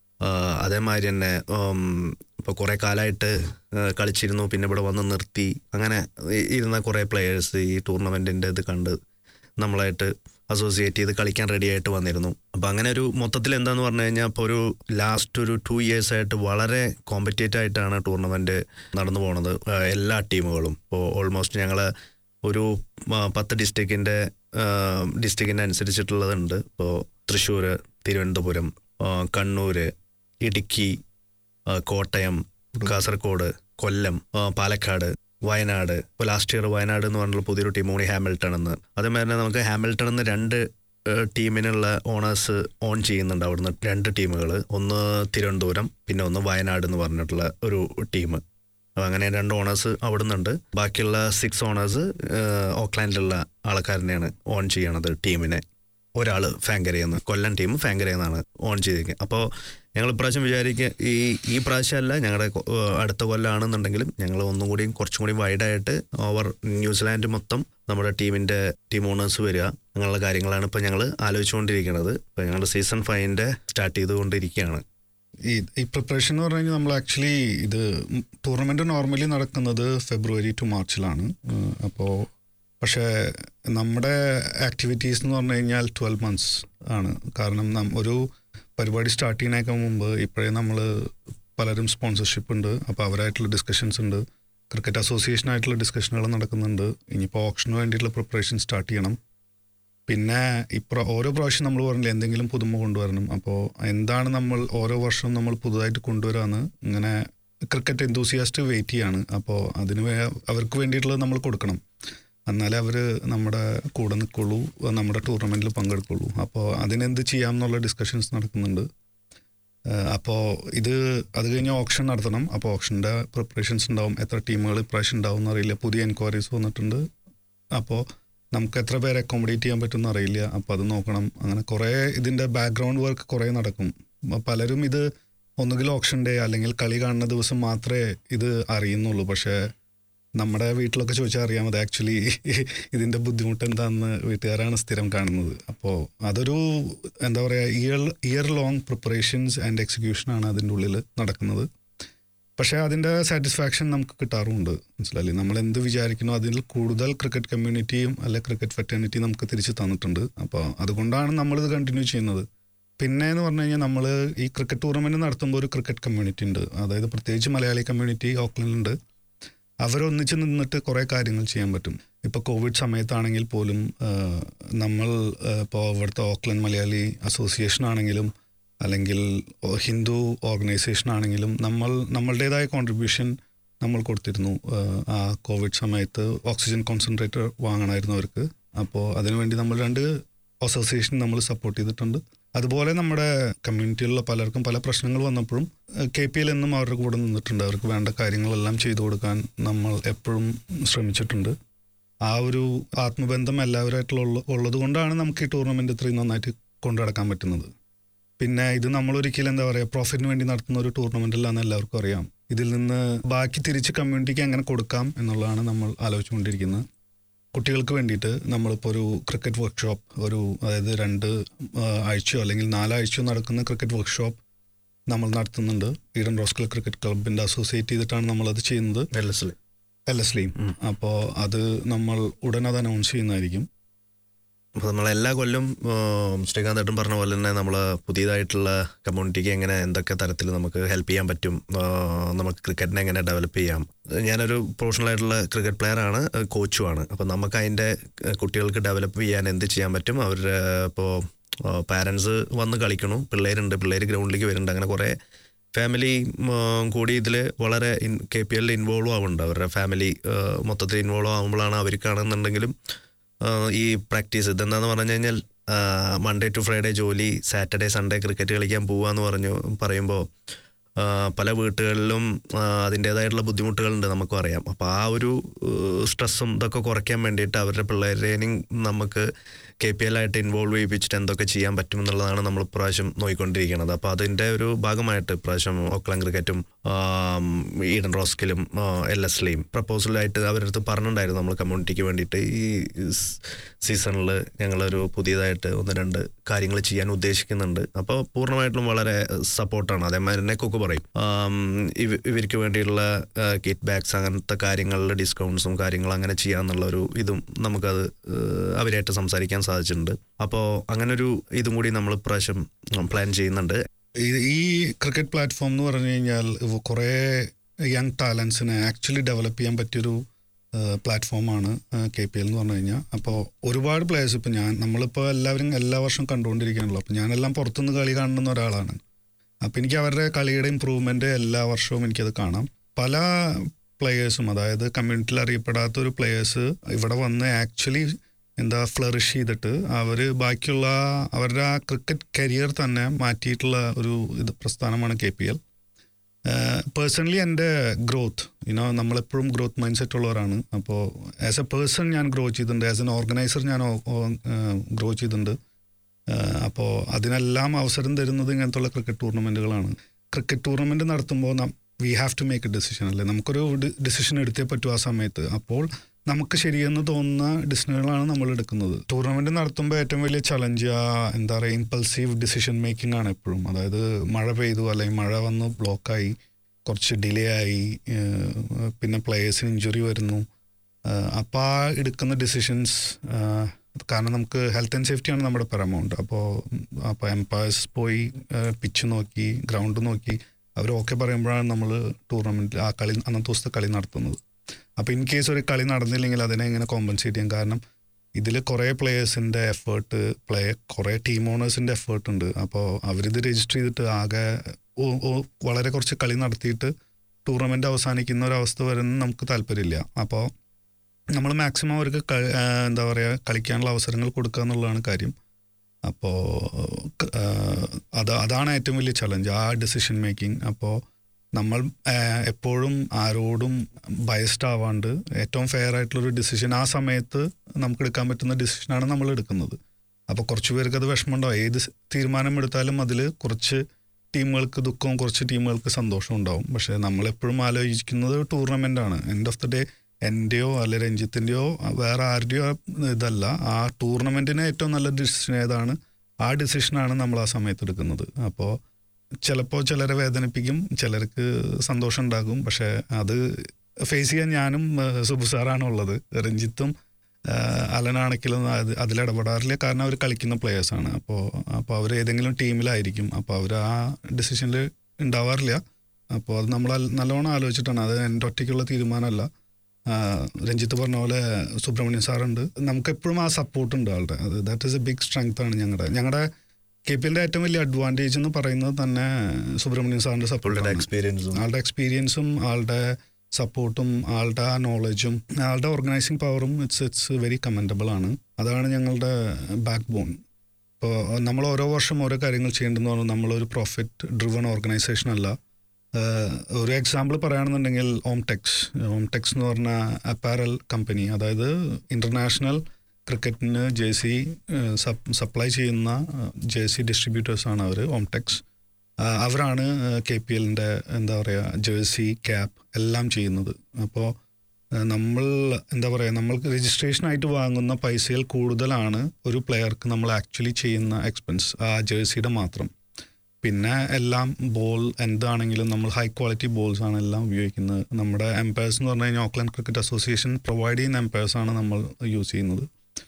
അതേമാതിരി തന്നെ ഇപ്പോൾ കുറേ കാലമായിട്ട് കളിച്ചിരുന്നു പിന്നെ ഇവിടെ വന്ന് നിർത്തി അങ്ങനെ ഇ- ഇരുന്ന കുറേ പ്ലേയേഴ്സ് ഈ ടൂർണമെൻറ്റിൻ്റെ ഇത് കണ്ട് നമ്മളായിട്ട് അസോസിയേറ്റ് ചെയ്ത് കളിക്കാൻ റെഡി ആയിട്ട് വന്നിരുന്നു അപ്പം അങ്ങനെ ഒരു മൊത്തത്തിൽ എന്താന്ന് പറഞ്ഞു കഴിഞ്ഞാൽ ഇപ്പോൾ ഒരു ലാസ്റ്റ് ഒരു ടു ഇയേഴ്സ് ആയിട്ട് വളരെ കോമ്പറ്റേറ്റീവ് ആയിട്ടാണ് ടൂർണമെൻറ്റ് നടന്നു പോണത് ആ, എല്ലാ ടീമുകളും ഇപ്പോൾ ഓൾമോസ്റ്റ് ഞങ്ങൾ ഒരു ആ, പത്ത് ഡിസ്ട്രിക്റ്റിൻ്റെ ഡിസ്ട്രിക്റ്റിൻ്റെ അനുസരിച്ചിട്ടുള്ളതുണ്ട് ഇപ്പോൾ തൃശ്ശൂർ തിരുവനന്തപുരം ആ, കണ്ണൂർ ഇടുക്കി ആ, കോട്ടയം കാസർഗോഡ് കൊല്ലം ആ, പാലക്കാട് വയനാട് ഇപ്പോൾ ലാസ്റ്റ് ഇയർ വയനാട് എന്ന് പറഞ്ഞുള്ള പുതിയൊരു ടീം കൂടി ഹാമിൽട്ടൺ എന്ന് അതേമാതിരി തന്നെ നമുക്ക് ഹാമിൽട്ടൺ എന്ന് രണ്ട് ഏഹ്, ടീമിനുള്ള ഓണേഴ്സ് ഓൺ ചെയ്യുന്നുണ്ട് അവിടുന്ന് രണ്ട് ടീമുകൾ ഒന്ന് തിരുവനന്തപുരം പിന്നെ ഒന്ന് വയനാട് എന്ന് പറഞ്ഞിട്ടുള്ള ഒരു ടീം അപ്പോൾ അങ്ങനെ രണ്ട് ഓണേഴ്സ് അവിടുന്നുണ്ട് ബാക്കിയുള്ള സിക്സ് ഓണേഴ്സ് ഓക്ലാൻഡിലുള്ള ആൾക്കാരനെയാണ് ഓൺ ചെയ്യണത് ടീമിനെ ഒരാൾ ഫാങ്കരയെന്ന് കൊല്ലം ടീം ഫാങ്കരയെന്നാണ് ഓൺ ചെയ്തിരിക്കുന്നത് അപ്പോൾ ഞങ്ങൾ ഇപ്രാവശ്യം വിചാരിക്കുക ഈ ഈ പ്രാവശ്യമല്ല ഞങ്ങളുടെ കൊ- ഏഹ് അടുത്ത കൊല്ലമാണെന്നുണ്ടെങ്കിലും ഞങ്ങൾ ഒന്നും കൂടിയും കുറച്ചും കൂടി വൈഡായിട്ട് ഓവർ ന്യൂസിലാൻഡ് മൊത്തം നമ്മുടെ ടീമിൻ്റെ ടീം ഓണേഴ്സ് വരിക അങ്ങനെയുള്ള കാര്യങ്ങളാണ് ഇപ്പോൾ ഞങ്ങൾ ആലോചിച്ചുകൊണ്ടിരിക്കുന്നത് ഇപ്പോൾ ഞങ്ങളുടെ സീസൺ ഫൈവിൻ്റെ സ്റ്റാർട്ട് ചെയ്തുകൊണ്ടിരിക്കുകയാണ് ഈ ഈ പ്രിപ്പറേഷൻ എന്ന് പറഞ്ഞു കഴിഞ്ഞാൽ നമ്മൾ ആക്ച്വലി ഇത് ടൂർണമെന്റ് നോർമലി നടക്കുന്നത് ഫെബ്രുവരി ടു മാർച്ചിലാണ് അപ്പോൾ പക്ഷേ നമ്മുടെ ആക്ടിവിറ്റീസ് എന്ന് പറഞ്ഞു കഴിഞ്ഞാൽ ട്വൽവ് മന്ത്സ് ആണ് കാരണം നം- ഒരു പരിപാടി സ്റ്റാർട്ട് ചെയ്യുന്നതിനൊക്കെ മുമ്പ് ഇപ്പോഴേ നമ്മൾ പലരും സ്പോൺസർഷിപ്പ് ഉണ്ട് അപ്പോൾ അവരായിട്ടുള്ള ഡിസ്കഷൻസ് ഉണ്ട് ക്രിക്കറ്റ് അസോസിയേഷൻ ആയിട്ടുള്ള ഡിസ്കഷനുകൾ നടക്കുന്നുണ്ട് ഇനിയിപ്പോൾ ഓപ്ഷന് വേണ്ടിയിട്ടുള്ള പ്രിപ്പറേഷൻ സ്റ്റാർട്ട് ചെയ്യണം പിന്നെ ഇപ്ര ഓരോ പ്രാവശ്യം നമ്മൾ പറഞ്ഞില്ല എന്തെങ്കിലും പുതുമ കൊണ്ടുവരണം അപ്പോൾ എന്താണ് നമ്മൾ ഓരോ വർഷവും നമ്മൾ പുതുതായിട്ട് കൊണ്ടുവരാന്ന് ഇങ്ങനെ ക്രിക്കറ്റ് എന്തൂസിയാസ്റ്റ് വെയിറ്റ് ചെയ്യാണ് അപ്പോൾ അതിന് വേ- അവർക്ക് വേണ്ടിയിട്ടുള്ളത് നമ്മൾ കൊടുക്കണം എന്നാലേ അവർ നമ്മുടെ കൂടെ നിൽക്കുള്ളൂ നമ്മുടെ ടൂർണമെൻറ്റിൽ പങ്കെടുക്കുള്ളൂ അപ്പോൾ അതിനെന്ത് ചെയ്യാം എന്നുള്ള ഡിസ്കഷൻസ് നടക്കുന്നുണ്ട് അപ്പോൾ ഇത് അത് കഴിഞ്ഞ് ഓപ്ഷൻ നടത്തണം അപ്പോൾ ഓപ്ഷൻ്റെ പ്രിപ്പറേഷൻസ് ഉണ്ടാവും എത്ര ടീമുകൾ ഇപ്രാവശ്യം ഉണ്ടാവും എന്നറിയില്ല പുതിയ എൻക്വയറീസ് വന്നിട്ടുണ്ട് അപ്പോൾ നമുക്ക് എത്ര പേരെ അക്കോമഡേറ്റ് ചെയ്യാൻ പറ്റുമെന്ന് അറിയില്ല അപ്പോൾ അത് നോക്കണം അങ്ങനെ കുറേ ഇതിൻ്റെ ബാക്ക്ഗ്രൗണ്ട് വർക്ക് കുറേ നടക്കും അപ്പൊ പലരും ഇത് ഒന്നുകിൽ ഓപ്ഷൻ ഡേ അല്ലെങ്കിൽ കളി കാണുന്ന ദിവസം മാത്രമേ ഇത് അറിയുന്നുള്ളൂ പക്ഷേ നമ്മുടെ വീട്ടിലൊക്കെ ചോദിച്ചാൽ അറിയാം അത് ആക്ച്വലി ഇതിൻ്റെ ബുദ്ധിമുട്ട് എന്താണെന്ന് വീട്ടുകാരാണ് സ്ഥിരം കാണുന്നത് അപ്പോൾ അതൊരു എന്താ പറയുക year year long preparations and എക്സിക്യൂഷനാണ് അതിൻ്റെ ഉള്ളിൽ നടക്കുന്നത് പക്ഷേ അതിൻ്റെ സാറ്റിസ്ഫാക്ഷൻ നമുക്ക് കിട്ടാറുമുണ്ട് മനസ്സിലായില്ലേ നമ്മൾ എന്ത് വിചാരിക്കുന്നു അതിൽ കൂടുതൽ ക്രിക്കറ്റ് കമ്മ്യൂണിറ്റിയും അല്ലെ ക്രിക്കറ്റ് ഫെറ്റേണിറ്റി നമുക്ക് തിരിച്ച് തന്നിട്ടുണ്ട് അപ്പോൾ അതുകൊണ്ടാണ് നമ്മളിത് കണ്ടിന്യൂ ചെയ്യുന്നത് പിന്നെ എന്ന് പറഞ്ഞു കഴിഞ്ഞാൽ നമ്മൾ ഈ ക്രിക്കറ്റ് ടൂർണമെൻറ്റ് നടത്തുമ്പോൾ ഒരു ക്രിക്കറ്റ് കമ്മ്യൂണിറ്റി ഉണ്ട് അതായത് പ്രത്യേകിച്ച് മലയാളി കമ്മ്യൂണിറ്റി ഓക്ലൻഡിലുണ്ട് അവരൊന്നിച്ച് നിന്നിട്ട് കുറേ കാര്യങ്ങൾ ചെയ്യാൻ പറ്റും ഇപ്പോൾ കോവിഡ് സമയത്താണെങ്കിൽ പോലും ആ, നമ്മൾ ഇപ്പോൾ ഇവിടുത്തെ ഓക്ലൻഡ് മലയാളി അസോസിയേഷൻ ആണെങ്കിലും അല്ലെങ്കിൽ ഓ- ഹിന്ദു ഓർഗനൈസേഷൻ ആണെങ്കിലും നമ്മൾ നമ്മളുടേതായ കോൺട്രിബ്യൂഷൻ നമ്മൾ കൊടുത്തിരുന്നു ആ, ആ കോവിഡ് സമയത്ത് ഓക്സിജൻ കോൺസെൻട്രേറ്റർ വാങ്ങണമായിരുന്നു അവർക്ക് അപ്പോൾ അതിനുവേണ്ടി നമ്മൾ രണ്ട് അസോസിയേഷൻ നമ്മൾ സപ്പോർട്ട് ചെയ്തിട്ടുണ്ട് അതുപോലെ നമ്മുടെ കമ്മ്യൂണിറ്റിയിലുള്ള പലർക്കും പല പ്രശ്നങ്ങൾ വന്നപ്പോഴും കെ പി എൽ എന്നും അവരുടെ കൂടെ നിന്നിട്ടുണ്ട് അവർക്ക് വേണ്ട കാര്യങ്ങളെല്ലാം ചെയ്തു കൊടുക്കാൻ നമ്മൾ എപ്പോഴും ശ്രമിച്ചിട്ടുണ്ട് ആ ഒരു ആത്മബന്ധം എല്ലാവരുമായിട്ടുള്ള ഉള്ള- ഉള്ളത് കൊണ്ടാണ് നമുക്ക് ഈ ടൂർണമെന്റ് ഇത്രയും നന്നായിട്ട് കൊണ്ടു നടക്കാൻ പറ്റുന്നത് പിന്നെ ഇത് നമ്മൾ ഒരിക്കലും എന്താ പറയുക പ്രോഫിറ്റിന് വേണ്ടി നടത്തുന്ന ഒരു ടൂർണമെന്റ് അല്ലാന്ന് എല്ലാവർക്കും അറിയാം ഇതിൽ നിന്ന് ബാക്കി തിരിച്ച് കമ്മ്യൂണിറ്റിക്ക് എങ്ങനെ കൊടുക്കാം എന്നുള്ളതാണ് നമ്മൾ ആലോചിച്ചുകൊണ്ടിരിക്കുന്നത് കുട്ടികൾക്ക് വേണ്ടിയിട്ട് നമ്മളിപ്പോൾ ഒരു ക്രിക്കറ്റ് വർക്ക്ഷോപ്പ് ഒരു അതായത് രണ്ട് ആ, ആഴ്ചയോ അല്ലെങ്കിൽ നാലാഴ്ചയോ നടക്കുന്ന ക്രിക്കറ്റ് വർക്ക്ഷോപ്പ് നമ്മൾ നടത്തുന്നുണ്ട് ഈഡൻ റോസ്കൽ ക്രിക്കറ്റ് ക്ലബിൻ്റെ അസോസിയേറ്റ് ചെയ്തിട്ടാണ് നമ്മളത് ചെയ്യുന്നത് വെല്ലസിൽ എൽ എസ് ലിയും അപ്പോൾ അത് നമ്മൾ ഉടൻ അത് അനൗൺസ് ചെയ്യുന്നതായിരിക്കും അപ്പോൾ നമ്മൾ എല്ലാ കൊല്ലം ഉം, ശ്രീകാന്ത് ഏട്ടൻ പറഞ്ഞ പോലെ തന്നെ നമ്മൾ പുതിയതായിട്ടുള്ള കമ്മ്യൂണിറ്റിക്ക് എങ്ങനെ എന്തൊക്കെ തരത്തിൽ നമുക്ക് ഹെൽപ്പ് ചെയ്യാൻ പറ്റും ആ, നമുക്ക് ക്രിക്കറ്റിനെ എങ്ങനെ ഡെവലപ്പ് ചെയ്യാം ഞാനൊരു പ്രൊഫഷണൽ ആയിട്ടുള്ള ക്രിക്കറ്റ് പ്ലെയറാണ് കോച്ചുമാണ് അപ്പോൾ നമുക്ക് അതിൻ്റെ കുട്ടികൾക്ക് ഡെവലപ്പ് ചെയ്യാൻ എന്ത് ചെയ്യാൻ പറ്റും അവരുടെ ഇപ്പോൾ പാരൻസ് വന്ന് കളിക്കണു പിള്ളേരുണ്ട് പിള്ളേർ ഗ്രൗണ്ടിലേക്ക് വരുന്നുണ്ട് അങ്ങനെ കുറേ ഫാമിലി കൂടി ഇതിൽ വളരെ കെ പി എല്ലിൽ ഇൻവോൾവ് ആവുന്നുണ്ട് അവരുടെ ഫാമിലി മൊത്തത്തിൽ ഇൻവോൾവ് ആകുമ്പോഴാണ് അവർക്കാണെന്നുണ്ടെങ്കിലും ആ, ഈ പ്രാക്ടീസ് ഇതെന്താന്ന് പറഞ്ഞു കഴിഞ്ഞാൽ മൺഡേ ടു ഫ്രൈഡേ ജോലി സാറ്റർഡേ സൺഡേ ക്രിക്കറ്റ് കളിക്കാൻ പോവാന്ന് പറഞ്ഞു പറയുമ്പോൾ ആ, പല വീട്ടുകളിലും ആ, അതിൻ്റേതായിട്ടുള്ള ബുദ്ധിമുട്ടുകളുണ്ട് നമുക്കും അറിയാം അപ്പോൾ ആ ഒരു സ്ട്രെസ്സും ഇതൊക്കെ കുറയ്ക്കാൻ വേണ്ടിയിട്ട് അവരുടെ പിള്ളേരെയും നമുക്ക് കെ പി എൽ ആയിട്ട് ഇൻവോൾവ് ചെയ്യിപ്പിച്ചിട്ട് എന്തൊക്കെ ചെയ്യാൻ പറ്റും എന്നുള്ളതാണ് നമ്മൾ ഇപ്രാവശ്യം നോക്കിക്കൊണ്ടിരിക്കുന്നത് അപ്പോൾ അതിൻ്റെ ഒരു ഭാഗമായിട്ട് ഇപ്രാവശ്യം ഓക്ലം ക്രിക്കറ്റും ആം, ഈഡൻ റോസ്കിലും എൽ എസ്ലിയും പ്രപ്പോസലായിട്ട് അവരുടെ അടുത്ത് പറഞ്ഞിട്ടുണ്ടായിരുന്നു നമ്മൾ കമ്മ്യൂണിറ്റിക്ക് വേണ്ടിയിട്ട് ഈ സീസണിൽ ഞങ്ങളൊരു പുതിയതായിട്ട് ഒന്ന് രണ്ട് കാര്യങ്ങൾ ചെയ്യാൻ ഉദ്ദേശിക്കുന്നുണ്ട് അപ്പോൾ പൂർണ്ണമായിട്ടും വളരെ സപ്പോർട്ടാണ് അതേമാതിരി തന്നെ കുക്ക് പറയും ആം, ഇവ- ഇവർക്ക് വേണ്ടിയുള്ള കിറ്റ് ബാഗ്സ് അങ്ങനത്തെ കാര്യങ്ങളിൽ ഡിസ്കൗണ്ട്സും കാര്യങ്ങളും അങ്ങനെ ചെയ്യാന്നുള്ള ഒരു ഇതും നമുക്കത് ഏഹ്, അവരായിട്ട് സംസാരിക്കാൻ സാധിച്ചിട്ടുണ്ട് അപ്പോൾ അങ്ങനെ ഒരു ഇതും കൂടി നമ്മൾ ഇപ്രാവശ്യം പ്ലാൻ ചെയ്യുന്നുണ്ട് ഈ- ഈ ക്രിക്കറ്റ് പ്ലാറ്റ്ഫോം എന്ന് പറഞ്ഞു കഴിഞ്ഞാൽ കുറേ യങ് ടാലൻസിനെ ആക്ച്വലി ഡെവലപ്പ് ചെയ്യാൻ പറ്റിയൊരു പ്ലാറ്റ്ഫോമാണ് കെ പി എൽ എന്ന് പറഞ്ഞു കഴിഞ്ഞാൽ അപ്പോൾ ഒരുപാട് പ്ലേയേഴ്സ് ഇപ്പോൾ ഞാൻ നമ്മളിപ്പോൾ എല്ലാവരും എല്ലാ വർഷവും കണ്ടുകൊണ്ടിരിക്കുകയാണല്ലോ അപ്പോൾ ഞാനെല്ലാം പുറത്തുനിന്ന് കളി കാണുന്ന ഒരാളാണ് അപ്പോൾ എനിക്ക് അവരുടെ കളിയുടെ ഇമ്പ്രൂവ്മെൻ്റ് എല്ലാ വർഷവും എനിക്കത് കാണാം പല പ്ലെയേഴ്സും അതായത് കമ്മ്യൂണിറ്റിയിൽ അറിയപ്പെടാത്ത ഒരു പ്ലെയേഴ്സ് ഇവിടെ വന്ന് ആക്ച്വലി എന്താ ഫ്ലറിഷ് ചെയ്തിട്ട് അവർ ബാക്കിയുള്ള അവരുടെ ആ ക്രിക്കറ്റ് കരിയർ തന്നെ മാറ്റിയിട്ടുള്ള ഒരു ഇത് പ്രസ്ഥാനമാണ് കെ പി എൽ പേഴ്സണലി എൻ്റെ ഗ്രോത്ത് യുനോ നമ്മളെപ്പോഴും ഗ്രോത്ത് മൈൻഡ് സെറ്റ് ഉള്ളവരാണ് അപ്പോൾ ആസ് എ പേഴ്സൺ ഞാൻ ഗ്രോ ചെയ്തിട്ടുണ്ട് ആസ് എൻ ഓർഗനൈസർ ഞാൻ ഗ്രോ ചെയ്തിട്ടുണ്ട് അപ്പോൾ അതിനെല്ലാം അവസരം തരുന്നത് ഇങ്ങനത്തുള്ള ക്രിക്കറ്റ് ടൂർണമെൻറ്റുകളാണ് ക്രിക്കറ്റ് ടൂർണമെൻറ്റ് നടത്തുമ്പോൾ we have to make a decision അല്ലേ നമുക്കൊരു ഡിസിഷൻ എടുത്തേ പറ്റൂ ആ സമയത്ത് അപ്പോൾ നമുക്ക് ശരിയെന്ന് തോന്നുന്ന ഡിസിഷനുകളാണ് നമ്മൾ എടുക്കുന്നത് ടൂർണമെൻറ്റ് നടത്തുമ്പോൾ ഏറ്റവും വലിയ ചലഞ്ച് ആ എന്താ പറയുക ഇമ്പൾസീവ് ഡിസിഷൻ മേക്കിംഗ് ആണ് എപ്പോഴും അതായത് മഴ പെയ്തു അല്ലെങ്കിൽ മഴ വന്ന് ബ്ലോക്കായി കുറച്ച് ഡിലേ ആയി ഏഹ് പിന്നെ പ്ലേയേഴ്സിന് ഇഞ്ചുറി വരുന്നു അപ്പോൾ ആ എടുക്കുന്ന ഡിസിഷൻസ് കാരണം നമുക്ക് ഹെൽത്ത് ആൻഡ് സേഫ്റ്റിയാണ് നമ്മുടെ പെരമൗണ്ട് അപ്പോൾ അപ്പോൾ എംപയേഴ്സ് പോയി പിച്ച് നോക്കി ഗ്രൗണ്ട് നോക്കി അവർ ഓക്കെ പറയുമ്പോഴാണ് നമ്മൾ ടൂർണമെൻറ്റിൽ ആ കളി അന്നത്തെ ദിവസത്തെ കളി നടത്തുന്നത് അപ്പോൾ ഇൻ കേസ് ഒരു കളി നടന്നില്ലെങ്കിൽ അതിനെ എങ്ങനെ കോമ്പൻസേറ്റ് ചെയ്യാം കാരണം ഇതിൽ കുറേ പ്ലേയേഴ്സിൻ്റെ എഫേർട്ട് പ്ലേ കുറേ ടീം ഓണേഴ്സിൻ്റെ എഫേർട്ട് ഉണ്ട് അപ്പോൾ അവരിത് രജിസ്റ്റർ ചെയ്തിട്ട് ആകെ ഓ- ഓ- വളരെ കുറച്ച് കളി നടത്തിയിട്ട് ടൂർണമെൻ്റ് അവസാനിക്കുന്ന ഒരു അവസ്ഥ വരുന്ന നമുക്ക് താല്പര്യമില്ല അപ്പോൾ നമ്മൾ മാക്സിമം അവർക്ക് ക- ആ, എന്താ പറയുക കളിക്കാനുള്ള അവസരങ്ങൾ കൊടുക്കുക എന്നുള്ളതാണ് കാര്യം അപ്പോൾ അത് അതാണ് ഏറ്റവും വലിയ ചലഞ്ച് ആ ഡിസിഷൻ മേക്കിംഗ് അപ്പോൾ നമ്മൾ ആ, എപ്പോഴും ആരോടും ബയസ്ഡ് ആവാണ്ട് ഏറ്റവും ഫെയർ ആയിട്ടുള്ളൊരു ഡിസിഷൻ ആ സമയത്ത് നമുക്ക് എടുക്കാൻ പറ്റുന്ന ഡിസിഷനാണ് നമ്മൾ എടുക്കുന്നത് അപ്പോൾ കുറച്ച് പേർക്ക് അത് വിഷമമുണ്ടാവും ഏത് സ് തീരുമാനം എടുത്താലും അതിൽ കുറച്ച് ടീമുകൾക്ക് ദുഃഖവും കുറച്ച് ടീമുകൾക്ക് സന്തോഷവും ഉണ്ടാവും പക്ഷേ നമ്മളെപ്പോഴും ആലോചിക്കുന്നത് ടൂർണമെൻ്റ് ആണ് എൻഡ് ഓഫ് ദി ഡേ എൻ്റെയോ അല്ലെ രഞ്ജിത്തിൻ്റെയോ വേറെ ആരുടെയോ ഇതല്ല ആ ടൂർണമെൻറ്റിന് ഏറ്റവും നല്ല ഡിസിഷൻ ഏതാണ് ആ ഡിസിഷനാണ് നമ്മൾ ആ സമയത്ത് എടുക്കുന്നത് അപ്പോൾ ചിലപ്പോൾ ചിലരെ വേദനിപ്പിക്കും ചിലർക്ക് സന്തോഷം ഉണ്ടാകും പക്ഷേ അത് ഫേസ് ചെയ്യാൻ ഞാനും ഏഹ്, സുബു സാറാണ് ഉള്ളത് രഞ്ജിത്തും ഏഹ്, അലനാണെങ്കിലും അത് അതിലിടപെടാറില്ല കാരണം അവർ കളിക്കുന്ന പ്ലേയേഴ്സാണ് അപ്പോൾ അപ്പോൾ അവർ ഏതെങ്കിലും ടീമിലായിരിക്കും അപ്പോൾ അവർ ആ ഡിസിഷനിൽ ഉണ്ടാവാറില്ല അപ്പോൾ അത് നമ്മൾ അൽ- നല്ലോണം ആലോചിച്ചിട്ടാണ് അത് എൻ്റെ ഒറ്റയ്ക്കുള്ള തീരുമാനമല്ല ആ, രഞ്ജിത്ത് പറഞ്ഞ പോലെ സുബ്രഹ്മണ്യൻ സാറുണ്ട് നമുക്ക് എപ്പോഴും ആ സപ്പോർട്ട് ഉണ്ട് ആളുടെ അത് that is a big strength ആണ് ഞങ്ങളുടെ ഞങ്ങളുടെ കെ പി എല്ലിൻ്റെ ഏറ്റവും വലിയ അഡ്വാൻറ്റേജ് എന്ന് പറയുന്നത് തന്നെ സുബ്രഹ്മണ്യൻ സാറിൻ്റെ പുള്ളിയുടെ സപ്പോർട്ട് എക്സ്പീരിയൻസും ആളുടെ എക്സ്പീരിയൻസും ആളുടെ സപ്പോർട്ടും ആളുടെ ആ നോളജും ആളുടെ ഓർഗനൈസിങ് പവറും ഇറ്റ്സ് ഇറ്റ്സ് വെരി കമൻഡബിൾ ആണ് അതാണ് ഞങ്ങളുടെ ബാക്ക് ബോൺ ഇപ്പോൾ നമ്മൾ ഓരോ വർഷം ഓരോ കാര്യങ്ങൾ ചെയ്യേണ്ടതെന്ന് പറഞ്ഞാൽ നമ്മളൊരു പ്രോഫിറ്റ് ഡ്രിവൺ ഓർഗനൈസേഷൻ അല്ല ഏഹ് ഒരു എക്സാമ്പിൾ പറയുകയാണെന്നുണ്ടെങ്കിൽ ഓംടെക്സ് ഓംടെക്സ് എന്ന് പറഞ്ഞ അപ്പാരൽ കമ്പനി അതായത് ഇൻ്റർനാഷണൽ ക്രിക്കറ്റിന് ജേഴ്സി സപ്ലൈ ചെയ്യുന്ന ജേഴ്സി ഡിസ്ട്രിബ്യൂട്ടേഴ്സാണ് അവർ ഓംടെക്സ് അവരാണ് കെ പി എല്ലിൻ്റെ എന്താ പറയുക ജേഴ്സി ക്യാപ്പ് എല്ലാം ചെയ്യുന്നത് അപ്പോൾ നമ്മൾ എന്താ പറയുക നമ്മൾക്ക് രജിസ്ട്രേഷൻ ആയിട്ട് വാങ്ങുന്ന പൈസയിൽ കൂടുതലാണ് ഒരു പ്ലെയർക്ക് നമ്മൾ ആക്ച്വലി ചെയ്യുന്ന എക്സ്പെൻസ് ആ ജേഴ്സിയുടെ മാത്രം പിന്നെ എല്ലാം ബോൾ എന്താണെങ്കിലും നമ്മൾ ഹൈ ക്വാളിറ്റി ബോൾസ് ആണ് എല്ലാം ഉപയോഗിക്കുന്നത് നമ്മുടെ എംപയേഴ്സ് എന്ന് പറഞ്ഞു കഴിഞ്ഞാൽ ഓക്ലൻഡ് ക്രിക്കറ്റ് അസോസിയേഷൻ പ്രൊവൈഡ് ചെയ്യുന്ന എംപയേഴ്സ് ആണ് നമ്മൾ യൂസ് ചെയ്യുന്നത്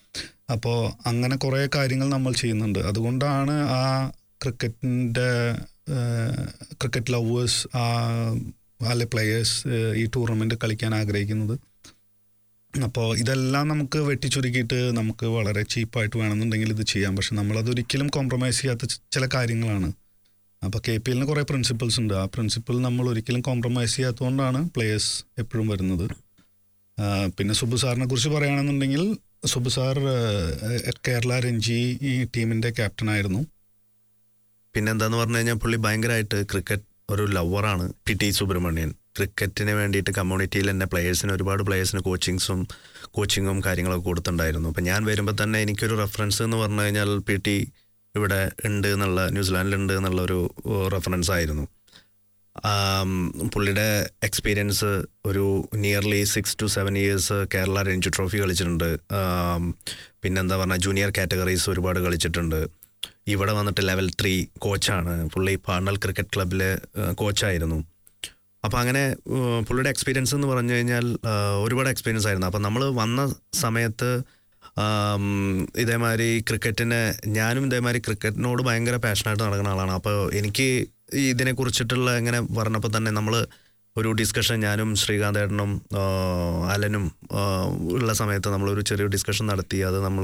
അപ്പോൾ അങ്ങനെ കുറേ കാര്യങ്ങൾ നമ്മൾ ചെയ്യുന്നുണ്ട് അതുകൊണ്ടാണ് ആ ക്രിക്കറ്റിൻ്റെ ക്രിക്കറ്റ് ലവേഴ്സ് ആ അല്ലെ പ്ലെയേഴ്സ് ഈ ടൂർണമെൻറ്റ് കളിക്കാൻ ആഗ്രഹിക്കുന്നത് അപ്പോൾ ഇതെല്ലാം നമുക്ക് വെട്ടിച്ചുരുക്കിയിട്ട് നമുക്ക് വളരെ ചീപ്പായിട്ട് വേണമെന്നുണ്ടെങ്കിൽ ഇത് ചെയ്യാം പക്ഷെ നമ്മളതൊരിക്കലും കോംപ്രമൈസ് ചെയ്യാത്ത ച- ചില കാര്യങ്ങളാണ് അപ്പോൾ കെ പി എല്ലിന് കുറേ പ്രിൻസിപ്പിൾസ് ഉണ്ട് ആ പ്രിൻസിപ്പിൾ നമ്മൾ ഒരിക്കലും കോംപ്രമൈസ് ചെയ്യാത്തതുകൊണ്ടാണ് പ്ലേയേഴ്സ് എപ്പോഴും വരുന്നത് ആ, പിന്നെ സുബു സാറിനെ കുറിച്ച് പറയുകയാണെന്നുണ്ടെങ്കിൽ സുബു സാർ ആ, കേരള രഞ്ജി ഈ ടീമിൻ്റെ ക്യാപ്റ്റനായിരുന്നു പിന്നെന്താന്ന് പറഞ്ഞു കഴിഞ്ഞാൽ പുള്ളി ഭയങ്കരമായിട്ട് ക്രിക്കറ്റ് ഒരു ലവറാണ് പി ടി സുബ്രഹ്മണ്യൻ ക്രിക്കറ്റിന് വേണ്ടിയിട്ട് കമ്മ്യൂണിറ്റിയിൽ തന്നെ പ്ലേയേഴ്സിന് ഒരുപാട് പ്ലേയേഴ്സിന് കോച്ചിങ്സും കോച്ചിങ്ങും കാര്യങ്ങളൊക്കെ കൊടുത്തിട്ടുണ്ടായിരുന്നു അപ്പം ഞാൻ വരുമ്പോൾ തന്നെ എനിക്കൊരു റെഫറൻസ് എന്ന് പറഞ്ഞു കഴിഞ്ഞാൽ പി ടി ഇവിടെ ഉണ്ട് എന്നുള്ള ന്യൂസിലാൻഡിലുണ്ട് എന്നുള്ള ഒരു റെഫറൻസ് ആയിരുന്നു ആം, പുള്ളിയുടെ എക്സ്പീരിയൻസ് ഒരു nearly six to seven years Kerala Ranji trophy കളിച്ചിട്ടുണ്ട് ആം, പിന്നെന്താ പറഞ്ഞാൽ ജൂനിയർ കാറ്റഗറീസ് ഒരുപാട് കളിച്ചിട്ടുണ്ട് ഇവിടെ വന്നിട്ട് ലെവൽ ത്രീ കോച്ചാണ് പുള്ളി പാർണൽ ക്രിക്കറ്റ് ക്ലബിലെ കോച്ചായിരുന്നു അപ്പോൾ അങ്ങനെ ഏഹ്, പുള്ളിയുടെ എക്സ്പീരിയൻസ് എന്ന് പറഞ്ഞു കഴിഞ്ഞാൽ ഏഹ്, ഒരുപാട് എക്സ്പീരിയൻസ് ആയിരുന്നു അപ്പം നമ്മൾ വന്ന സമയത്ത് ആം, ഇതേമാതിരി ക്രിക്കറ്റിനെ ഞാനും ഇതേമാതിരി ക്രിക്കറ്റിനോട് ഭയങ്കര പാഷനായിട്ട് നടക്കുന്ന ആളാണ് അപ്പോൾ എനിക്ക് ഈ ഇതിനെക്കുറിച്ചിട്ടുള്ള ഇങ്ങനെ പറഞ്ഞപ്പോൾ തന്നെ നമ്മൾ ഒരു ഡിസ്കഷൻ ഞാനും ശ്രീകാന്തേട്ടനും ആഹ്, അലനും ആഹ്, ഉള്ള സമയത്ത് നമ്മളൊരു ചെറിയ ഡിസ്കഷൻ നടത്തി അത് നമ്മൾ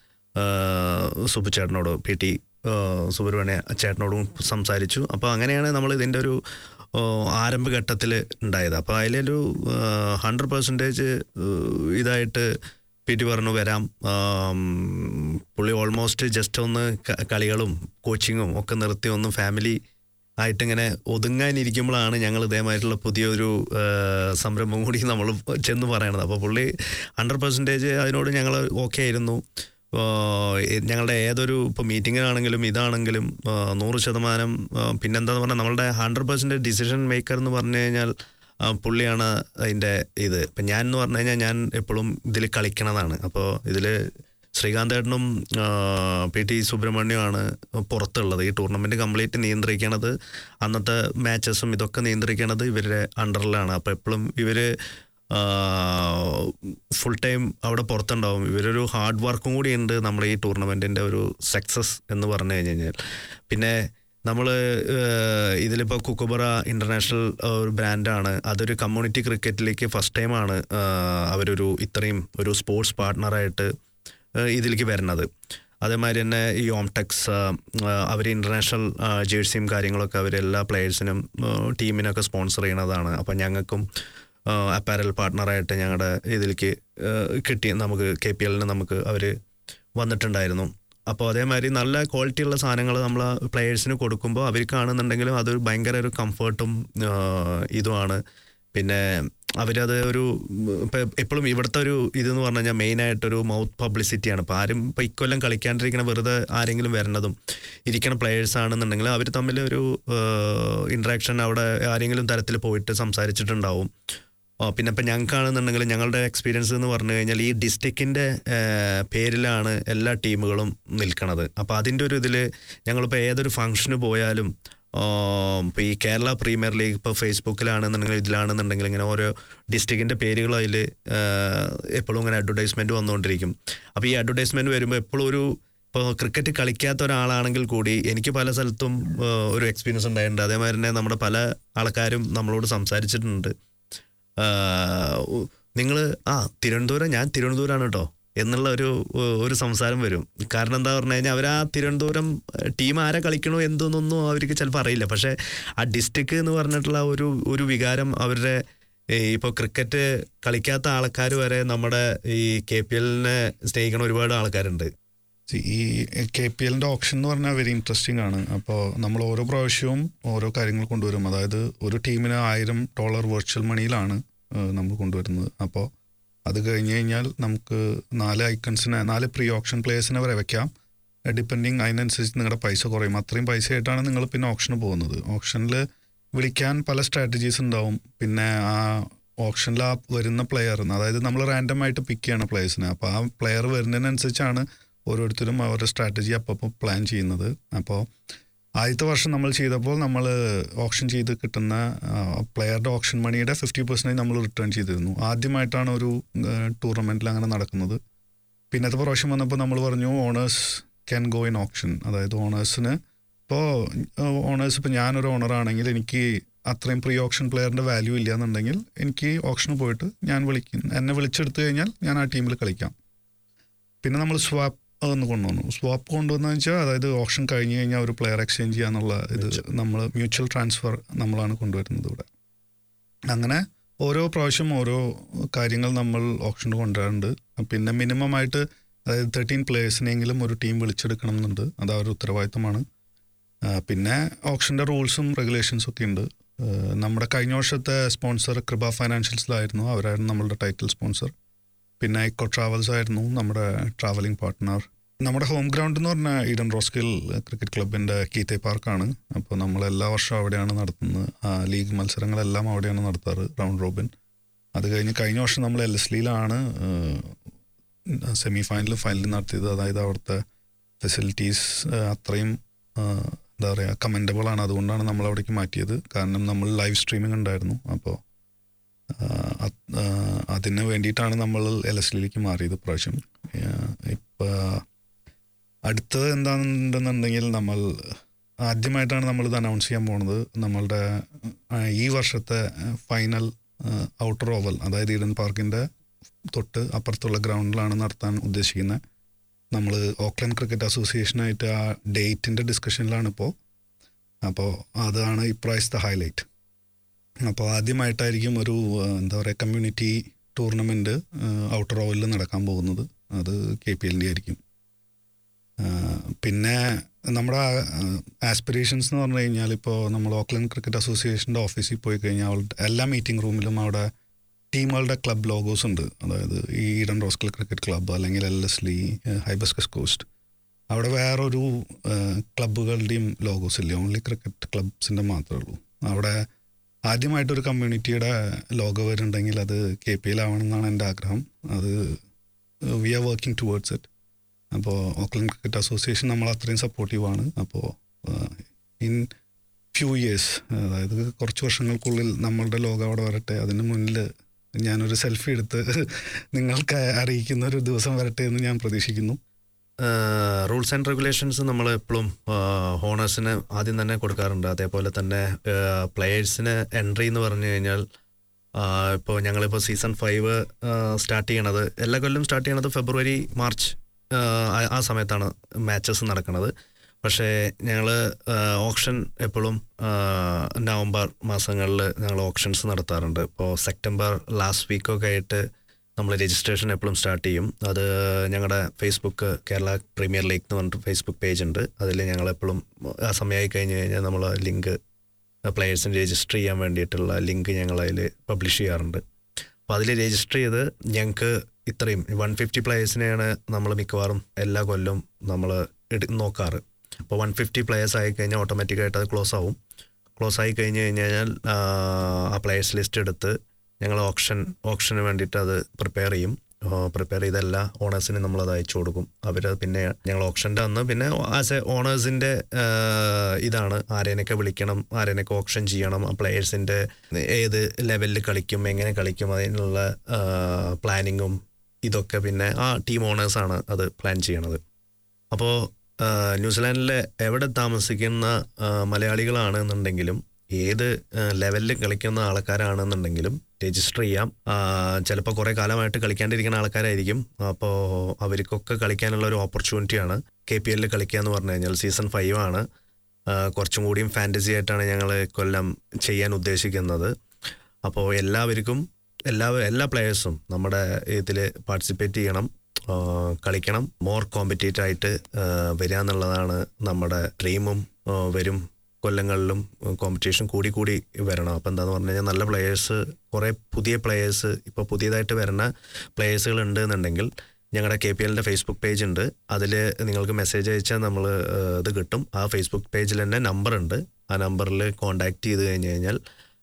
സുബു ചേട്ടനോട് പി ടി സുബ്രഹ്മണ്യ ചേട്ടനോടും സംസാരിച്ചു അപ്പോൾ അങ്ങനെയാണ് നമ്മൾ ഇതിൻ്റെ ഒരു ആരംഭഘട്ടത്തിൽ ഉണ്ടായത് അപ്പോൾ അതിലൊരു ഹൺഡ്രഡ് പെർസെൻറ്റേജ് ഇതായിട്ട് പി ടി പറഞ്ഞു വരാം ആം, പുള്ളി ഓൾമോസ്റ്റ് ജസ്റ്റ് ഒന്ന് ക- കളികളും കോച്ചിങ്ങും ഒക്കെ നിർത്തി ഒന്ന് ഫാമിലി ആയിട്ടിങ്ങനെ ഒതുങ്ങാനിരിക്കുമ്പോഴാണ് ഞങ്ങൾ ഇതേമായിട്ടുള്ള പുതിയൊരു ആ, സംരംഭം കൂടി നമ്മൾ ചെന്ന് പറയണത് അപ്പോൾ പുള്ളി ഹൺഡ്രഡ് പെർസെൻറ്റേജ് അതിനോട് ഞങ്ങൾ ഓക്കെ ആയിരുന്നു ആ, എ- ഞങ്ങളുടെ ഏതൊരു ഇപ്പോൾ മീറ്റിങ്ങിനാണെങ്കിലും ഇതാണെങ്കിലും ആ, നൂറ് ശതമാനം ആ, പിന്നെന്താന്ന് പറഞ്ഞാൽ നമ്മളുടെ ഹൺഡ്രഡ് പെർസെൻറ്റ് ഡിസിഷൻ മേക്കർ എന്ന് പറഞ്ഞു കഴിഞ്ഞാൽ ആ, പുള്ളിയാണ് അതിൻ്റെ ഇത് ഇപ്പം ഞാൻ എന്ന് പറഞ്ഞു കഴിഞ്ഞാൽ ഞാൻ എപ്പോഴും ഇതിൽ കളിക്കണതാണ് അപ്പോൾ ഇതിൽ ശ്രീകാന്തേട്ടനും പി ടി സുബ്രഹ്മണ്യമാണ് പുറത്തുള്ളത് ഈ ടൂർണമെൻറ്റ് കംപ്ലീറ്റ് നിയന്ത്രിക്കണത് അന്നത്തെ മാച്ചസും ഇതൊക്കെ നിയന്ത്രിക്കണത് ഇവരുടെ അണ്ടറിലാണ് അപ്പോൾ എപ്പോഴും ഇവർ ഫുൾ ടൈം അവിടെ പുറത്തുണ്ടാവും ഇവരൊരു ഹാർഡ് വർക്കും കൂടി ഉണ്ട് നമ്മുടെ ഈ ടൂർണമെൻറ്റിൻ്റെ ഒരു സക്സസ് എന്ന് പറഞ്ഞു കഴിഞ്ഞ് കഴിഞ്ഞാൽ പിന്നെ നമ്മൾ ഇതിലിപ്പോൾ കുക്കുബറ ഇൻ്റർനാഷണൽ ഒരു ബ്രാൻഡാണ് അതൊരു കമ്മ്യൂണിറ്റി ക്രിക്കറ്റിലേക്ക് ഫസ്റ്റ് ടൈമാണ് അവരൊരു ഇത്രയും ഒരു സ്പോർട്സ് പാർട്ട്ണറായിട്ട് ഇതിലേക്ക് വരുന്നത് അതേമാതിരി തന്നെ ഈ ഓംടെക്സ് അവർ ഇൻ്റർനാഷണൽ ജേഴ്സിയും കാര്യങ്ങളൊക്കെ അവർ എല്ലാ പ്ലെയേഴ്സിനും ടീമിനൊക്കെ സ്പോൺസർ ചെയ്യണതാണ് അപ്പം ഞങ്ങൾക്കും അപ്പാരൽ പാർട്ട്ണറായിട്ട് ഞങ്ങളുടെ ഇതിലേക്ക് ആ, കിട്ടി നമുക്ക് കെ പി എല്ലിന് നമുക്ക് അവർ വന്നിട്ടുണ്ടായിരുന്നു അപ്പോൾ അതേമാതിരി നല്ല ക്വാളിറ്റിയുള്ള സാധനങ്ങൾ നമ്മൾ പ്ലെയേഴ്സിന് കൊടുക്കുമ്പോൾ അവർക്കാണെന്നുണ്ടെങ്കിലും അതൊരു ഭയങ്കര ഒരു കംഫർട്ടും ഇതുമാണ് പിന്നെ അവരത് ഒരു ഇപ്പം എപ്പോഴും ഇവിടുത്തെ ഒരു ഇതെന്ന് പറഞ്ഞു കഴിഞ്ഞാൽ മെയിനായിട്ടൊരു മൗത്ത് പബ്ലിസിറ്റിയാണ് ഇപ്പോൾ ആരും ഇപ്പോൾ ഇക്കൊല്ലം കളിക്കാണ്ടിരിക്കണ വെറുതെ ആരെങ്കിലും വരണതും ഇരിക്കണ പ്ലെയേഴ്സ് ആണെന്നുണ്ടെങ്കിൽ അവർ തമ്മിൽ ഒരു ഇൻട്രാക്ഷൻ അവിടെ ആരെങ്കിലും തരത്തിൽ പോയിട്ട് സംസാരിച്ചിട്ടുണ്ടാവും ആ, പിന്നെ ഇപ്പം ഞങ്ങൾക്കാണെന്നുണ്ടെങ്കിൽ ഞങ്ങളുടെ എക്സ്പീരിയൻസ് എന്ന് പറഞ്ഞു കഴിഞ്ഞാൽ ഈ ഡിസ്ട്രിക്റ്റിൻ്റെ പേരിലാണ് എല്ലാ ടീമുകളും നിൽക്കണത് അപ്പോൾ അതിൻ്റെ ഒരു ഇതിൽ ഞങ്ങളിപ്പോൾ ഏതൊരു ഫംഗ്ഷന് പോയാലും ഇപ്പോൾ ഈ കേരള പ്രീമിയർ ലീഗ് ഇപ്പോൾ ഫേസ്ബുക്കിലാണെന്നുണ്ടെങ്കിൽ ഇതിലാണെന്നുണ്ടെങ്കിൽ ഇങ്ങനെ ഓരോ ഡിസ്ട്രിക്റ്റിൻ്റെ പേരുകൾ അതിൽ എപ്പോഴും ഇങ്ങനെ അഡ്വർടൈസ്മെൻറ്റ് വന്നുകൊണ്ടിരിക്കും അപ്പോൾ ഈ അഡ്വർടൈസ്മെൻറ്റ് വരുമ്പോൾ എപ്പോഴും ഒരു ഇപ്പോൾ ക്രിക്കറ്റ് കളിക്കാത്ത ഒരാളാണെങ്കിൽ കൂടി എനിക്ക് പല സ്ഥലത്തും ആ, ഒരു എക്സ്പീരിയൻസ് ഉണ്ടായിട്ടുണ്ട് അതേമാതിരി തന്നെ നമ്മുടെ പല ആൾക്കാരും നമ്മളോട് സംസാരിച്ചിട്ടുണ്ട് നിങ്ങൾ ആ തിരുവനന്തപുരം ഞാൻ തിരുവനന്തപുരമാണ് കേട്ടോ എന്നുള്ള ഒരു ഒരു സംസാരം വരും കാരണം എന്താ പറഞ്ഞു കഴിഞ്ഞാൽ അവർ ആ തിരുവനന്തപുരം ടീം ആരെ കളിക്കണോ എന്തെന്നൊന്നും അവർക്ക് ചിലപ്പോൾ അറിയില്ല പക്ഷേ ആ ഡിസ്ട്രിക്ട് എന്ന് പറഞ്ഞിട്ടുള്ള ആ ഒരു ഒരു വികാരം അവരുടെ ഈ ഇപ്പോൾ ക്രിക്കറ്റ് കളിക്കാത്ത ആൾക്കാർ വരെ നമ്മുടെ ഈ കെ പി എല്ലിനെ സ്നേഹിക്കണ ഒരുപാട് ആൾക്കാരുണ്ട് See, ഈ കെ പി എല്ലിൻ്റെ ഓപ്ഷൻ എന്ന് പറഞ്ഞാൽ വെരി ഇൻട്രസ്റ്റിംഗ് ആണ് അപ്പോൾ നമ്മൾ ഓരോ പ്രാവശ്യവും ഓരോ കാര്യങ്ങൾ കൊണ്ടുവരും അതായത് ഒരു ടീമിന് ആയിരം ഡോളർ വെർച്വൽ മണിയിലാണ് ഏഹ്, നമ്മൾ കൊണ്ടുവരുന്നത് അപ്പോൾ അത് കഴിഞ്ഞ് കഴിഞ്ഞാൽ നമുക്ക് നാല് ഐക്കൺസിനെ നാല് പ്രീ ഓപ്ഷൻ പ്ലേയേഴ്സിനെ വരെ വെക്കാം ഡിപ്പെൻഡിങ് അതിനനുസരിച്ച് നിങ്ങളുടെ പൈസ കുറയും അത്രയും പൈസ ആയിട്ടാണ് നിങ്ങൾ പിന്നെ ഓപ്ഷന് പോകുന്നത് ഓപ്ഷനിൽ വിളിക്കാൻ പല സ്ട്രാറ്റജീസ് ഉണ്ടാവും പിന്നെ ആ ഓപ്ഷനിൽ ആ വരുന്ന പ്ലെയർ അതായത് നമ്മൾ റാൻഡം ആയിട്ട് പിക്ക് ചെയ്യണം പ്ലേയേഴ്സിനെ അപ്പോൾ ആ പ്ലെയർ വരുന്നതിനനുസരിച്ചാണ് ഓരോരുത്തരും അവരുടെ സ്ട്രാറ്റജി അപ്പോൾ പ്ലാൻ ചെയ്യുന്നത് അപ്പോൾ ആദ്യത്തെ വർഷം നമ്മൾ ചെയ്തപ്പോൾ നമ്മൾ ഓപ്ഷൻ ചെയ്ത് കിട്ടുന്ന പ്ലെയറുടെ ഓപ്ഷൻ മണിയുടെ ഫിഫ്റ്റി പെർസെൻറ്റേജ് നമ്മൾ റിട്ടേൺ ചെയ്തിരുന്നു ആദ്യമായിട്ടാണ് ഒരു ടൂർണമെൻറ്റിൽ അങ്ങനെ നടക്കുന്നത് പിന്നത്തെ പ്രാവശ്യം വന്നപ്പോൾ നമ്മൾ പറഞ്ഞു owners can go in option അതായത് ഓണേഴ്സിന് ഇപ്പോൾ ഓണേഴ്സ് ഇപ്പോൾ ഞാനൊരു ഓണറാണെങ്കിൽ എനിക്ക് അത്രയും പ്രീ ഓപ്ഷൻ പ്ലെയറിൻ്റെ വാല്യൂ ഇല്ല എന്നുണ്ടെങ്കിൽ എനിക്ക് ഓപ്ഷന് പോയിട്ട് ഞാൻ വിളിക്കും എന്നെ വിളിച്ചെടുത്തു കഴിഞ്ഞാൽ ഞാൻ ആ ടീമിൽ കളിക്കാം പിന്നെ നമ്മൾ സ്വാപ്പ് ഒന്ന് കൊണ്ടുവന്നു സ്വാപ്പ് കൊണ്ടുവന്നതെന്ന് വെച്ചാൽ അതായത് ഓപ്ഷൻ കഴിഞ്ഞ് കഴിഞ്ഞാൽ ഒരു പ്ലെയർ എക്സ്ചേഞ്ച് ചെയ്യാന്നുള്ള ഇത് നമ്മൾ മ്യൂച്വൽ ട്രാൻസ്ഫർ നമ്മളാണ് കൊണ്ടുവരുന്നത് ഇവിടെ അങ്ങനെ ഓരോ പ്രാവശ്യം ഓരോ കാര്യങ്ങൾ നമ്മൾ ഓപ്ഷന് കൊണ്ടുവരാറുണ്ട് പിന്നെ മിനിമം ആയിട്ട് അതായത് തേർട്ടീൻ പ്ലേയേഴ്സിനെങ്കിലും ഒരു ടീം വിളിച്ചെടുക്കണം എന്നുണ്ട് അത് അവരുടെ ഉത്തരവാദിത്തമാണ് ആ, പിന്നെ ഓപ്ഷൻ്റെ റൂൾസും റെഗുലേഷൻസും ഒക്കെ ഉണ്ട് ആ, നമ്മുടെ കഴിഞ്ഞ വർഷത്തെ സ്പോൺസർ കൃപ ഫൈനാൻഷ്യൽസിലായിരുന്നു അവരായിരുന്നു നമ്മളുടെ ടൈറ്റിൽ സ്പോൺസർ പിന്നെ ഇക്കോ ട്രാവൽസ് ആയിരുന്നു നമ്മുടെ ട്രാവലിംഗ് പാർട്ട്ണർ നമ്മുടെ ഹോം ഗ്രൗണ്ട് എന്ന് പറഞ്ഞാൽ ഈഡൻ റോസ്കിൽ ക്രിക്കറ്റ് ക്ലബിൻ്റെ കീത്തെ പാർക്കാണ് അപ്പോൾ നമ്മൾ എല്ലാ വർഷവും അവിടെയാണ് നടത്തുന്നത് ആ, ലീഗ് മത്സരങ്ങളെല്ലാം അവിടെയാണ് നടത്താറ് റൗണ്ട് റോബിൻ അത് കഴിഞ്ഞ് കഴിഞ്ഞ വർഷം നമ്മൾ എൽ എസ് ലിയിലാണ് സെമി ഫൈനലും ഫൈനലും നടത്തിയത് അതായത് അവിടുത്തെ ഫെസിലിറ്റീസ് അത്രയും ആ, എന്താ പറയുക കമൻറ്റബിൾ ആണ് അതുകൊണ്ടാണ് നമ്മൾ അവിടേക്ക് മാറ്റിയത് കാരണം നമ്മൾ ലൈവ് സ്ട്രീമിംഗ് ഉണ്ടായിരുന്നു അപ്പോൾ അതിന് വേണ്ടിയിട്ടാണ് നമ്മൾ എൽ എസ് ലിയിലേക്ക് മാറിയത് പ്രാവശ്യം ഇപ്പോൾ അടുത്തത് എന്താണെന്നുണ്ടെന്നുണ്ടെങ്കിൽ നമ്മൾ ആദ്യമായിട്ടാണ് നമ്മൾ ഇത് അനൗൺസ് ചെയ്യാൻ പോണത് നമ്മളുടെ ആ, ഈ വർഷത്തെ ഫൈനൽ ഔട്ടർ ഓവൽ അതായത് ഈഡൻ പാർക്കിൻ്റെ തൊട്ട് അപ്പുറത്തുള്ള ഗ്രൗണ്ടിലാണ് നടത്താൻ ഉദ്ദേശിക്കുന്നത് നമ്മൾ ഓക്ലൻഡ് ക്രിക്കറ്റ് അസോസിയേഷനായിട്ട് ആ ഡേറ്റിൻ്റെ ഡിസ്കഷനിലാണ് ഇപ്പോൾ അപ്പോൾ അതാണ് ഇപ്രാവശ്യത്തെ ഹൈലൈറ്റ് അപ്പോൾ ആദ്യമായിട്ടായിരിക്കും ഒരു ആ, എന്താ പറയുക കമ്മ്യൂണിറ്റി ടൂർണമെൻറ്റ് ഔട്ടർ ഓവലിൽ നടക്കാൻ പോകുന്നത് അത് കെ പി എല്ലിൻ്റെ ആയിരിക്കും ആ, പിന്നെ നമ്മുടെ ആസ്പിറേഷൻസ് എന്ന് പറഞ്ഞു കഴിഞ്ഞാൽ ഇപ്പോൾ നമ്മൾ ഓക്ലൻഡ് ക്രിക്കറ്റ് അസോസിയേഷൻ്റെ ഓഫീസിൽ പോയി കഴിഞ്ഞാൽ അവളുടെ എല്ലാ മീറ്റിംഗ് റൂമിലും അവിടെ ടീമുകളുടെ ക്ലബ് ലോഗോസ് ഉണ്ട് അതായത് ഈ ഈഡൻ റോസ്കൽ ക്രിക്കറ്റ് ക്ലബ്ബ് അല്ലെങ്കിൽ Ellerslie hibiscus coast അവിടെ വേറൊരു ക്ലബ്ബുകളുടെയും ലോഗോസ് ഇല്ല ഓൺലി ക്രിക്കറ്റ് ക്ലബ്സിൻ്റെ മാത്രമേ ഉള്ളൂ അവിടെ ആദ്യമായിട്ടൊരു കമ്മ്യൂണിറ്റിയുടെ ലോഗോ വരുന്നുണ്ടെങ്കിൽ അത് കെ പി എൽ ആവണമെന്നാണ് എൻ്റെ ആഗ്രഹം അത് we are working towards it അപ്പോൾ ഓക്ലൻഡ് ക്രിക്കറ്റ് അസോസിയേഷൻ നമ്മൾ അത്രയും സപ്പോർട്ടീവാണ് അപ്പോൾ ഇൻ ഫ്യൂ ഇയേഴ്സ് അതായത് കുറച്ച് വർഷങ്ങൾക്കുള്ളിൽ നമ്മളുടെ ലോകം അവിടെ വരട്ടെ അതിന് മുന്നിൽ ഞാനൊരു സെൽഫി എടുത്ത് നിങ്ങൾക്ക് അറിയിക്കുന്ന ഒരു ദിവസം വരട്ടെ എന്ന് ഞാൻ പ്രതീക്ഷിക്കുന്നു റൂൾസ് ആൻഡ് റെഗുലേഷൻസ് നമ്മൾ എപ്പോഴും ഹോണേഴ്സിന് ആദ്യം തന്നെ കൊടുക്കാറുണ്ട് അതേപോലെ തന്നെ പ്ലെയേഴ്സിന് എൻട്രി എന്ന് പറഞ്ഞു കഴിഞ്ഞാൽ ഇപ്പോൾ ഞങ്ങളിപ്പോൾ സീസൺ ഫൈവ് സ്റ്റാർട്ട് ചെയ്യണത് എല്ലാ കൊല്ലം സ്റ്റാർട്ട് ചെയ്യണത് ഫെബ്രുവരി മാർച്ച് ആ, ആ- ആ സമയത്താണ് മാച്ചസ് നടക്കുന്നത് പക്ഷേ ഞങ്ങൾ ഓപ്ഷൻ എപ്പോഴും നവംബർ മാസങ്ങളിൽ ഞങ്ങൾ ഓപ്ഷൻസ് നടത്താറുണ്ട് ഇപ്പോൾ സെപ്റ്റംബർ ലാസ്റ്റ് വീക്കൊക്കെ ആയിട്ട് നമ്മൾ രജിസ്ട്രേഷൻ എപ്പോഴും സ്റ്റാർട്ട് ചെയ്യും അത് ഞങ്ങളുടെ ഫേസ്ബുക്ക് കേരള പ്രീമിയർ ലീഗ് എന്ന് പറഞ്ഞിട്ട് ഫേസ്ബുക്ക് പേജ് ഉണ്ട് അതിൽ ഞങ്ങൾ എപ്പോഴും ആ സമയമായി കഴിഞ്ഞ് കഴിഞ്ഞാൽ നമ്മൾ ലിങ്ക് പ്ലെയേഴ്സിന് രജിസ്റ്റർ ചെയ്യാൻ വേണ്ടിയിട്ടുള്ള ലിങ്ക് ഞങ്ങൾ അതിൽ പബ്ലിഷ് ചെയ്യാറുണ്ട് അപ്പോൾ അതിൽ രജിസ്റ്റർ ചെയ്ത് ഞങ്ങൾക്ക് ഇത്രയും വൺ ഫിഫ്റ്റി പ്ലെയേഴ്സിനെയാണ് നമ്മൾ മിക്കവാറും എല്ലാ കൊല്ലവും നമ്മൾ നോക്കാറ് അപ്പോൾ വൺ ഫിഫ്റ്റി പ്ലെയേഴ്സ് ആയി കഴിഞ്ഞാൽ ഓട്ടോമാറ്റിക്കായിട്ട് അത് ക്ലോസ് ആവും ക്ലോസ് ആയി കഴിഞ്ഞ് കഴിഞ്ഞാൽ ആ, ആ പ്ലെയേഴ്സ് ലിസ്റ്റ് എടുത്ത് ഞങ്ങൾ ഓപ്ഷൻ ഓപ്ഷന് വേണ്ടിയിട്ട് അത് പ്രിപ്പയർ ചെയ്യും പ്രിപ്പയർ ചെയ്ത എല്ലാ ഓണേഴ്സിനും നമ്മളത് അയച്ചു കൊടുക്കും അവർ പിന്നെ ഞങ്ങൾ ഓപ്ഷൻ്റെ അന്ന് പിന്നെ ആസ് എ ഓണേഴ്സിൻ്റെ ഇതാണ് ആരേനൊക്കെ വിളിക്കണം ആരേനൊക്കെ ഓപ്ഷൻ ചെയ്യണം ആ പ്ലെയേഴ്സിൻ്റെ ഏത് ലെവലിൽ കളിക്കും എങ്ങനെ കളിക്കും അതിനുള്ള പ്ലാനിങ്ങും ഇതൊക്കെ പിന്നെ ആ ടീം ഓണേഴ്സാണ് അത് പ്ലാൻ ചെയ്യണത് അപ്പോൾ ന്യൂസിലാൻഡിലെ എവിടെ താമസിക്കുന്ന ആ, മലയാളികളാണെന്നുണ്ടെങ്കിലും ഏത് ലെവലിൽ കളിക്കുന്ന ആൾക്കാരാണെന്നുണ്ടെങ്കിലും രജിസ്റ്റർ ചെയ്യാം ചിലപ്പോൾ കുറേ കാലമായിട്ട് കളിക്കാണ്ടിരിക്കുന്ന ആൾക്കാരായിരിക്കും അപ്പോൾ അവർക്കൊക്കെ കളിക്കാനുള്ള ഒരു ഓപ്പർച്യൂണിറ്റിയാണ് കെ പി എല്ലിൽ കളിക്കുക എന്ന് പറഞ്ഞു കഴിഞ്ഞാൽ സീസൺ ഫൈവ് ആണ് ആ, കുറച്ചും കൂടിയും ഫാൻറ്റസി ആയിട്ടാണ് ഞങ്ങൾ കൊല്ലം ചെയ്യാൻ ഉദ്ദേശിക്കുന്നത് അപ്പോൾ എല്ലാവർക്കും എല്ലാ എല്ലാ പ്ലെയേഴ്സും നമ്മുടെ ഇതിൽ പാർട്ടിസിപ്പേറ്റ് ചെയ്യണം ആ, കളിക്കണം മോർ കോമ്പറ്റേറ്റ് ആയിട്ട് ആ, വരിക എന്നുള്ളതാണ് നമ്മുടെ ഡ്രീമും ആ, വരും കൊല്ലങ്ങളിലും കോമ്പറ്റീഷൻ കൂടി കൂടി വരണം അപ്പോൾ എന്താന്ന് പറഞ്ഞു കഴിഞ്ഞാൽ നല്ല പ്ലെയേഴ്സ് കുറേ പുതിയ പ്ലെയേഴ്സ് ഇപ്പോൾ പുതിയതായിട്ട് വരുന്ന പ്ലെയേഴ്സുകൾ ഉണ്ട് എന്നുണ്ടെങ്കിൽ ഞങ്ങളുടെ കെ പി എല്ലിൻ്റെ ഫേസ്ബുക്ക് പേജ് ഉണ്ട് അതിൽ നിങ്ങൾക്ക് മെസ്സേജ് അയച്ചാൽ നമ്മൾ ഇത് കിട്ടും ആ ഫേസ്ബുക്ക് പേജിൽ തന്നെ നമ്പർ ഉണ്ട് ആ നമ്പറിൽ കോൺടാക്ട് ചെയ്ത് കഴിഞ്ഞ് കഴിഞ്ഞാൽ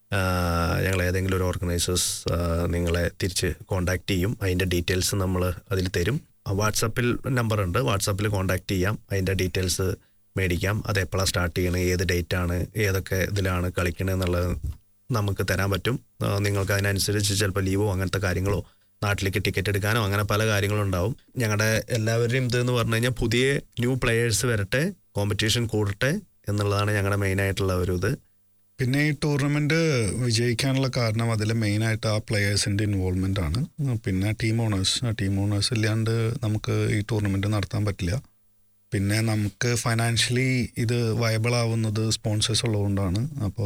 ഞങ്ങൾ ഏതെങ്കിലും ഒരു ഓർഗനൈസേഴ്സ് നിങ്ങളെ തിരിച്ച് കോൺടാക്ട് ചെയ്യും അതിൻ്റെ ഡീറ്റെയിൽസ് നമ്മൾ അതിൽ തരും വാട്സപ്പിൽ നമ്പർ ഉണ്ട് വാട്സപ്പിൽ കോൺടാക്ട് ചെയ്യാം അതിൻ്റെ ഡീറ്റെയിൽസ് മേടിക്കാം അത് എപ്പോഴാണ് സ്റ്റാർട്ട് ചെയ്യണത് ഏത് ഡേറ്റ് ആണ് ഏതൊക്കെ ഇതിലാണ് കളിക്കണത് എന്നുള്ളത് നമുക്ക് തരാൻ പറ്റും ആ, നിങ്ങൾക്ക് അതിനനുസരിച്ച് ചിലപ്പോൾ ലീവോ അങ്ങനത്തെ കാര്യങ്ങളോ നാട്ടിലേക്ക് ടിക്കറ്റ് എടുക്കാനോ അങ്ങനെ പല കാര്യങ്ങളും ഉണ്ടാവും ഞങ്ങളുടെ എല്ലാവരുടെയും ഇത് എന്ന് പറഞ്ഞു കഴിഞ്ഞാൽ പുതിയ ന്യൂ പ്ലെയേഴ്സ് വരട്ടെ കോമ്പറ്റീഷൻ കൂടട്ടെ എന്നുള്ളതാണ് ഞങ്ങളുടെ മെയിൻ ആയിട്ടുള്ള ഒരു ഇത് പിന്നെ ഈ ടൂർണമെന്റ് വിജയിക്കാനുള്ള കാരണം അതിൽ മെയിനായിട്ട് ആ പ്ലെയേഴ്സിന്റെ ഇൻവോൾവ്മെന്റ് ആണ് പിന്നെ ടീം ഓണേഴ്സ് ടീം ഓണേഴ്സ് ഇല്ലാണ്ട് നമുക്ക് ഈ ടൂർണമെന്റ് നടത്താൻ പറ്റില്ല പിന്നെ നമുക്ക് ഫൈനാൻഷ്യലി ഇത് വയബിൾ ആവുന്നത് സ്പോൺസേഴ്സ് ഉള്ളതുകൊണ്ടാണ് അപ്പോൾ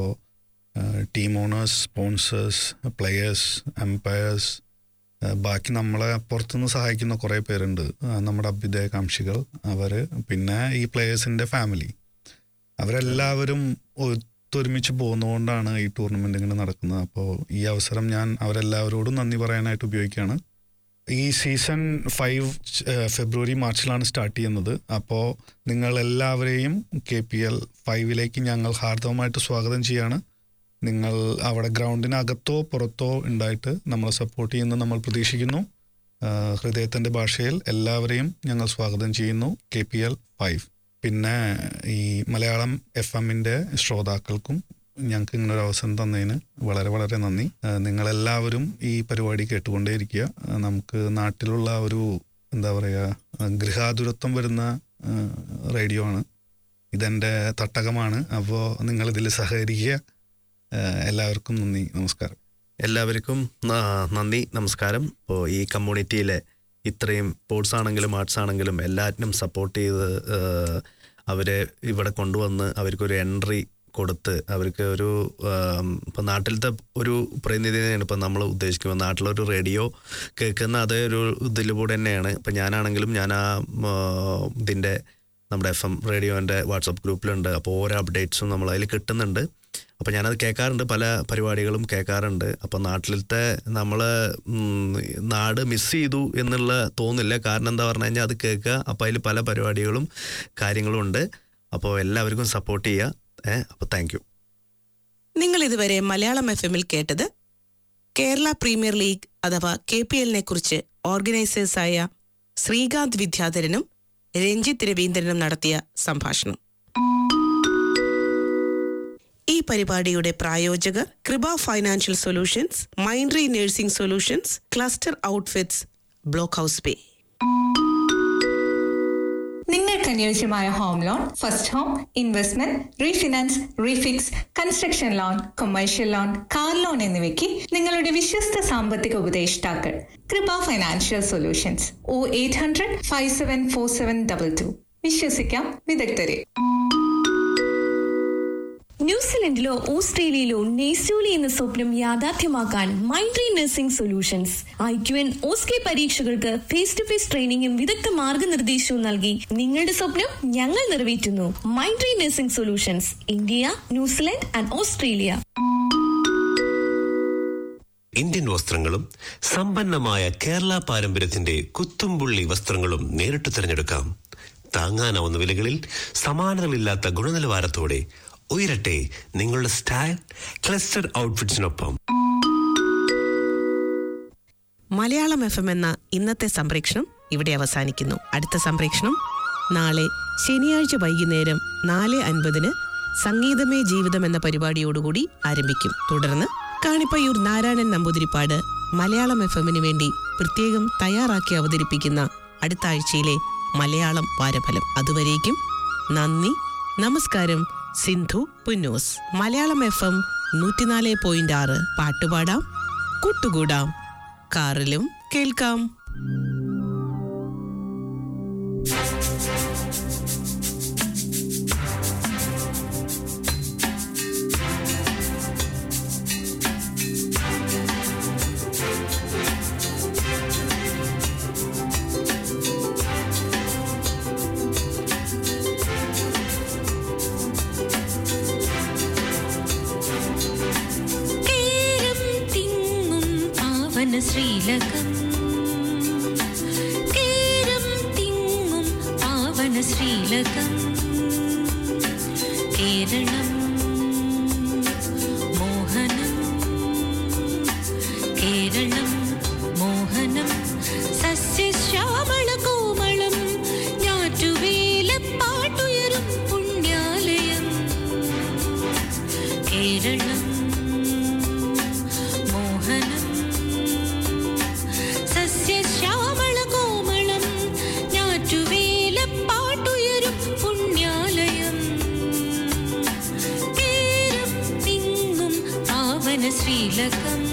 team owners sponsors players umpires ബാക്കി നമ്മളെ പുറത്തുനിന്ന് സഹായിക്കുന്ന കുറേ പേരുണ്ട് ആ, നമ്മുടെ അഭ്യുദയകാംക്ഷികൾ അവർ പിന്നെ ഈ പ്ലെയേഴ്സിൻ്റെ ഫാമിലി അവരെല്ലാവരും ഒത്തൊരുമിച്ച് പോകുന്നതുകൊണ്ടാണ് ഈ ടൂർണമെന്റ് ഇങ്ങനെ നടക്കുന്നത് അപ്പോൾ ഈ അവസരം ഞാൻ അവരെല്ലാവരോടും നന്ദി പറയാനായിട്ട് ഉപയോഗിക്കുകയാണ് ഈ സീസൺ ഫൈവ് ഫെബ്രുവരി മാർച്ചിലാണ് സ്റ്റാർട്ട് ചെയ്യുന്നത് അപ്പോൾ നിങ്ങൾ എല്ലാവരെയും കെ പി എൽ ഫൈവിലേക്ക് ഞങ്ങൾ ഹാർദവമായിട്ട് സ്വാഗതം ചെയ്യാണ് നിങ്ങൾ അവിടെ ഗ്രൗണ്ടിനകത്തോ പുറത്തോ ഉണ്ടായിട്ട് നമ്മളെ സപ്പോർട്ട് ചെയ്യുന്ന നമ്മൾ പ്രതീക്ഷിക്കുന്നു ആ, ഹൃദയത്തിൻ്റെ ഭാഷയിൽ എല്ലാവരെയും ഞങ്ങൾ സ്വാഗതം ചെയ്യുന്നു കെ പി എൽ ഫൈവ് പിന്നെ ഈ മലയാളം എഫ് എമ്മിൻ്റെ ശ്രോതാക്കൾക്കും ഞങ്ങൾക്ക് ഇങ്ങനെ ഒരു അവസരം തന്നതിന് വളരെ വളരെ നന്ദി ആ, നിങ്ങളെല്ലാവരും ഈ പരിപാടി കേട്ടുകൊണ്ടേയിരിക്കുക ആ, നമുക്ക് നാട്ടിലുള്ള ഒരു എന്താ പറയുക ഗൃഹാതുരത്വം വരുന്ന ആ, റേഡിയോ ആണ് ഇതെൻ്റെ തട്ടകമാണ് അപ്പോൾ നിങ്ങളിതിൽ സഹകരിക്കുക ആ, എല്ലാവർക്കും നന്ദി നമസ്കാരം എല്ലാവർക്കും ന- നന്ദി നമസ്കാരം ഇപ്പോൾ ഈ കമ്മ്യൂണിറ്റിയിലെ ഇത്രയും സ്പോർട്സ് ആണെങ്കിലും ആർട്സ് ആണെങ്കിലും എല്ലാറ്റിനും സപ്പോർട്ട് ചെയ്ത് ഏഹ്, അവരെ ഇവിടെ കൊണ്ടുവന്ന് അവർക്കൊരു എൻട്രി കൊടുത്ത് അവർക്ക് ഒരു ആം, ഇപ്പം നാട്ടിലത്തെ ഒരു പ്രതിനിധിയാണ് ഇപ്പം നമ്മൾ ഉദ്ദേശിക്കുന്നത് നാട്ടിലൊരു റേഡിയോ കേൾക്കുന്ന അതേ ഒരു ഇതിലൂടെ തന്നെയാണ് ഇപ്പം ഞാനാണെങ്കിലും ഞാൻ ആ ആ, ഇതിൻ്റെ നമ്മുടെ എഫ് എം റേഡിയോൻ്റെ വാട്സപ്പ് ഗ്രൂപ്പിലുണ്ട് അപ്പോൾ ഓരോ അപ്ഡേറ്റ്സും നമ്മൾ അതിൽ കിട്ടുന്നുണ്ട് അപ്പോൾ ഞാനത് കേൾക്കാറുണ്ട് പല പരിപാടികളും കേൾക്കാറുണ്ട് അപ്പോൾ നാട്ടിലത്തെ നമ്മൾ നാട് മിസ് ചെയ്തു എന്നുള്ള തോന്നില്ല കാരണം എന്താ പറഞ്ഞു കഴിഞ്ഞാൽ അത് കേൾക്കുക അപ്പോൾ അതിൽ പല പരിപാടികളും കാര്യങ്ങളും ഉണ്ട് അപ്പോൾ എല്ലാവർക്കും സപ്പോർട്ട് ചെയ്യുക ഏഹ് അപ്പോൾ താങ്ക് യു നിങ്ങൾ ഇതുവരെ മലയാളം എഫ് എമ്മിൽ കേട്ടത് കേരള പ്രീമിയർ ലീഗ് അഥവാ കെ പി എല്ലിനെ കുറിച്ച് ഓർഗനൈസേഴ്സായ ശ്രീകാന്ത് വിദ്യാധരനും രഞ്ജിത്ത് രവീന്ദ്രനും നടത്തിയ സംഭാഷണം ഈ പരിപാടിയുടെ പ്രായോജകർ Kripa financial solutions മൈൻഡ്രി nursing solutions cluster outfits Blockhouse Bay നിങ്ങൾക്ക് അനുയോജ്യമായ home loan first home investment refinance refix construction loan commercial loan car loan എന്നിവയ്ക്ക് നിങ്ങളുടെ വിശ്വസ്ത സാമ്പത്തിക ഉപദേഷ്ടാക്കൾ Kripa financial solutions O eight hundred five seven four seven double two വിശ്വസിക്കാം വിദഗ്ധരെ ന്യൂസിലൻഡിലോ ഓസ്ട്രേലിയയിലോ നെയ്സൂലി എന്ന സ്വപ്നം യാഥാർത്ഥ്യമാക്കാൻ മൈൻഡ്രി nursing solutions I Q N OSCE പരീക്ഷകൾക്ക് ഫേസ് ടു ഫേസ് ട്രെയിനിങ്ങും വിദഗ്ധ മാർഗനിർദ്ദേശവും നൽകി നിങ്ങളുടെ സ്വപ്നം ഞങ്ങൾ നിറവേറ്റുന്നു മൈൻഡ്രി nursing solutions India New Zealand and Australia Indian വസ്ത്രങ്ങളും സമ്പന്നമായ കേരള പാരമ്പര്യത്തിന്റെ കുത്തുംപുള്ളി വസ്ത്രങ്ങളും നേരിട്ട് തിരഞ്ഞെടുക്കാം താങ്ങാനാവുന്ന വിലകളിൽ സമാനതകളില്ലാത്ത ഗുണനിലവാരത്തോടെ ഉയരട്ടെ നിങ്ങളുടെ സ്റ്റൈൽ ക്ലസ്റ്റർ ഔട്ട്ഫിറ്റ്സിനൊപ്പം മലയാളം എഫ് എം എന്ന ഇന്നത്തെ സംപ്രേക്ഷണം ഇവിടെ അവസാനിക്കുന്നു അടുത്ത സംപ്രേക്ഷണം നാളെ ശനിയാഴ്ച വൈകുന്നേരം നാല് അൻപതിന് സംഗീതമേ ജീവിതം എന്ന പരിപാടിയോടുകൂടി ആരംഭിക്കും തുടർന്ന് കാണിപ്പയ്യൂർ നാരായണൻ നമ്പൂതിരിപ്പാട് മലയാളം എഫ് എമ്മിന് വേണ്ടി പ്രത്യേകം തയ്യാറാക്കി അവതരിപ്പിക്കുന്ന അടുത്ത ആഴ്ചയിലെ മലയാളം വാരഫലം അതുവരേക്കും നന്ദി നമസ്കാരം സിന്ധു പുന്നൂസ് മലയാളം എഫ് എം നൂറ്റിനാല് പോയിന്റ് ആറ് പാട്ടുപാടാം കൂട്ടുകൂടാം കാറിലും കേൾക്കാം കേരം തിങ്ങും പാവന ശ്രീലകം കേരം തിങ്ങും പാവന ശ്രീലകം കേരളം മോഹനം കേരളം മോഹനം സസ്യശ്യാമള കോമളം ഞാറ്റുവേല പാട്ടുയരും പുണ്യാലയം കേരളം മോഹനം തിലകം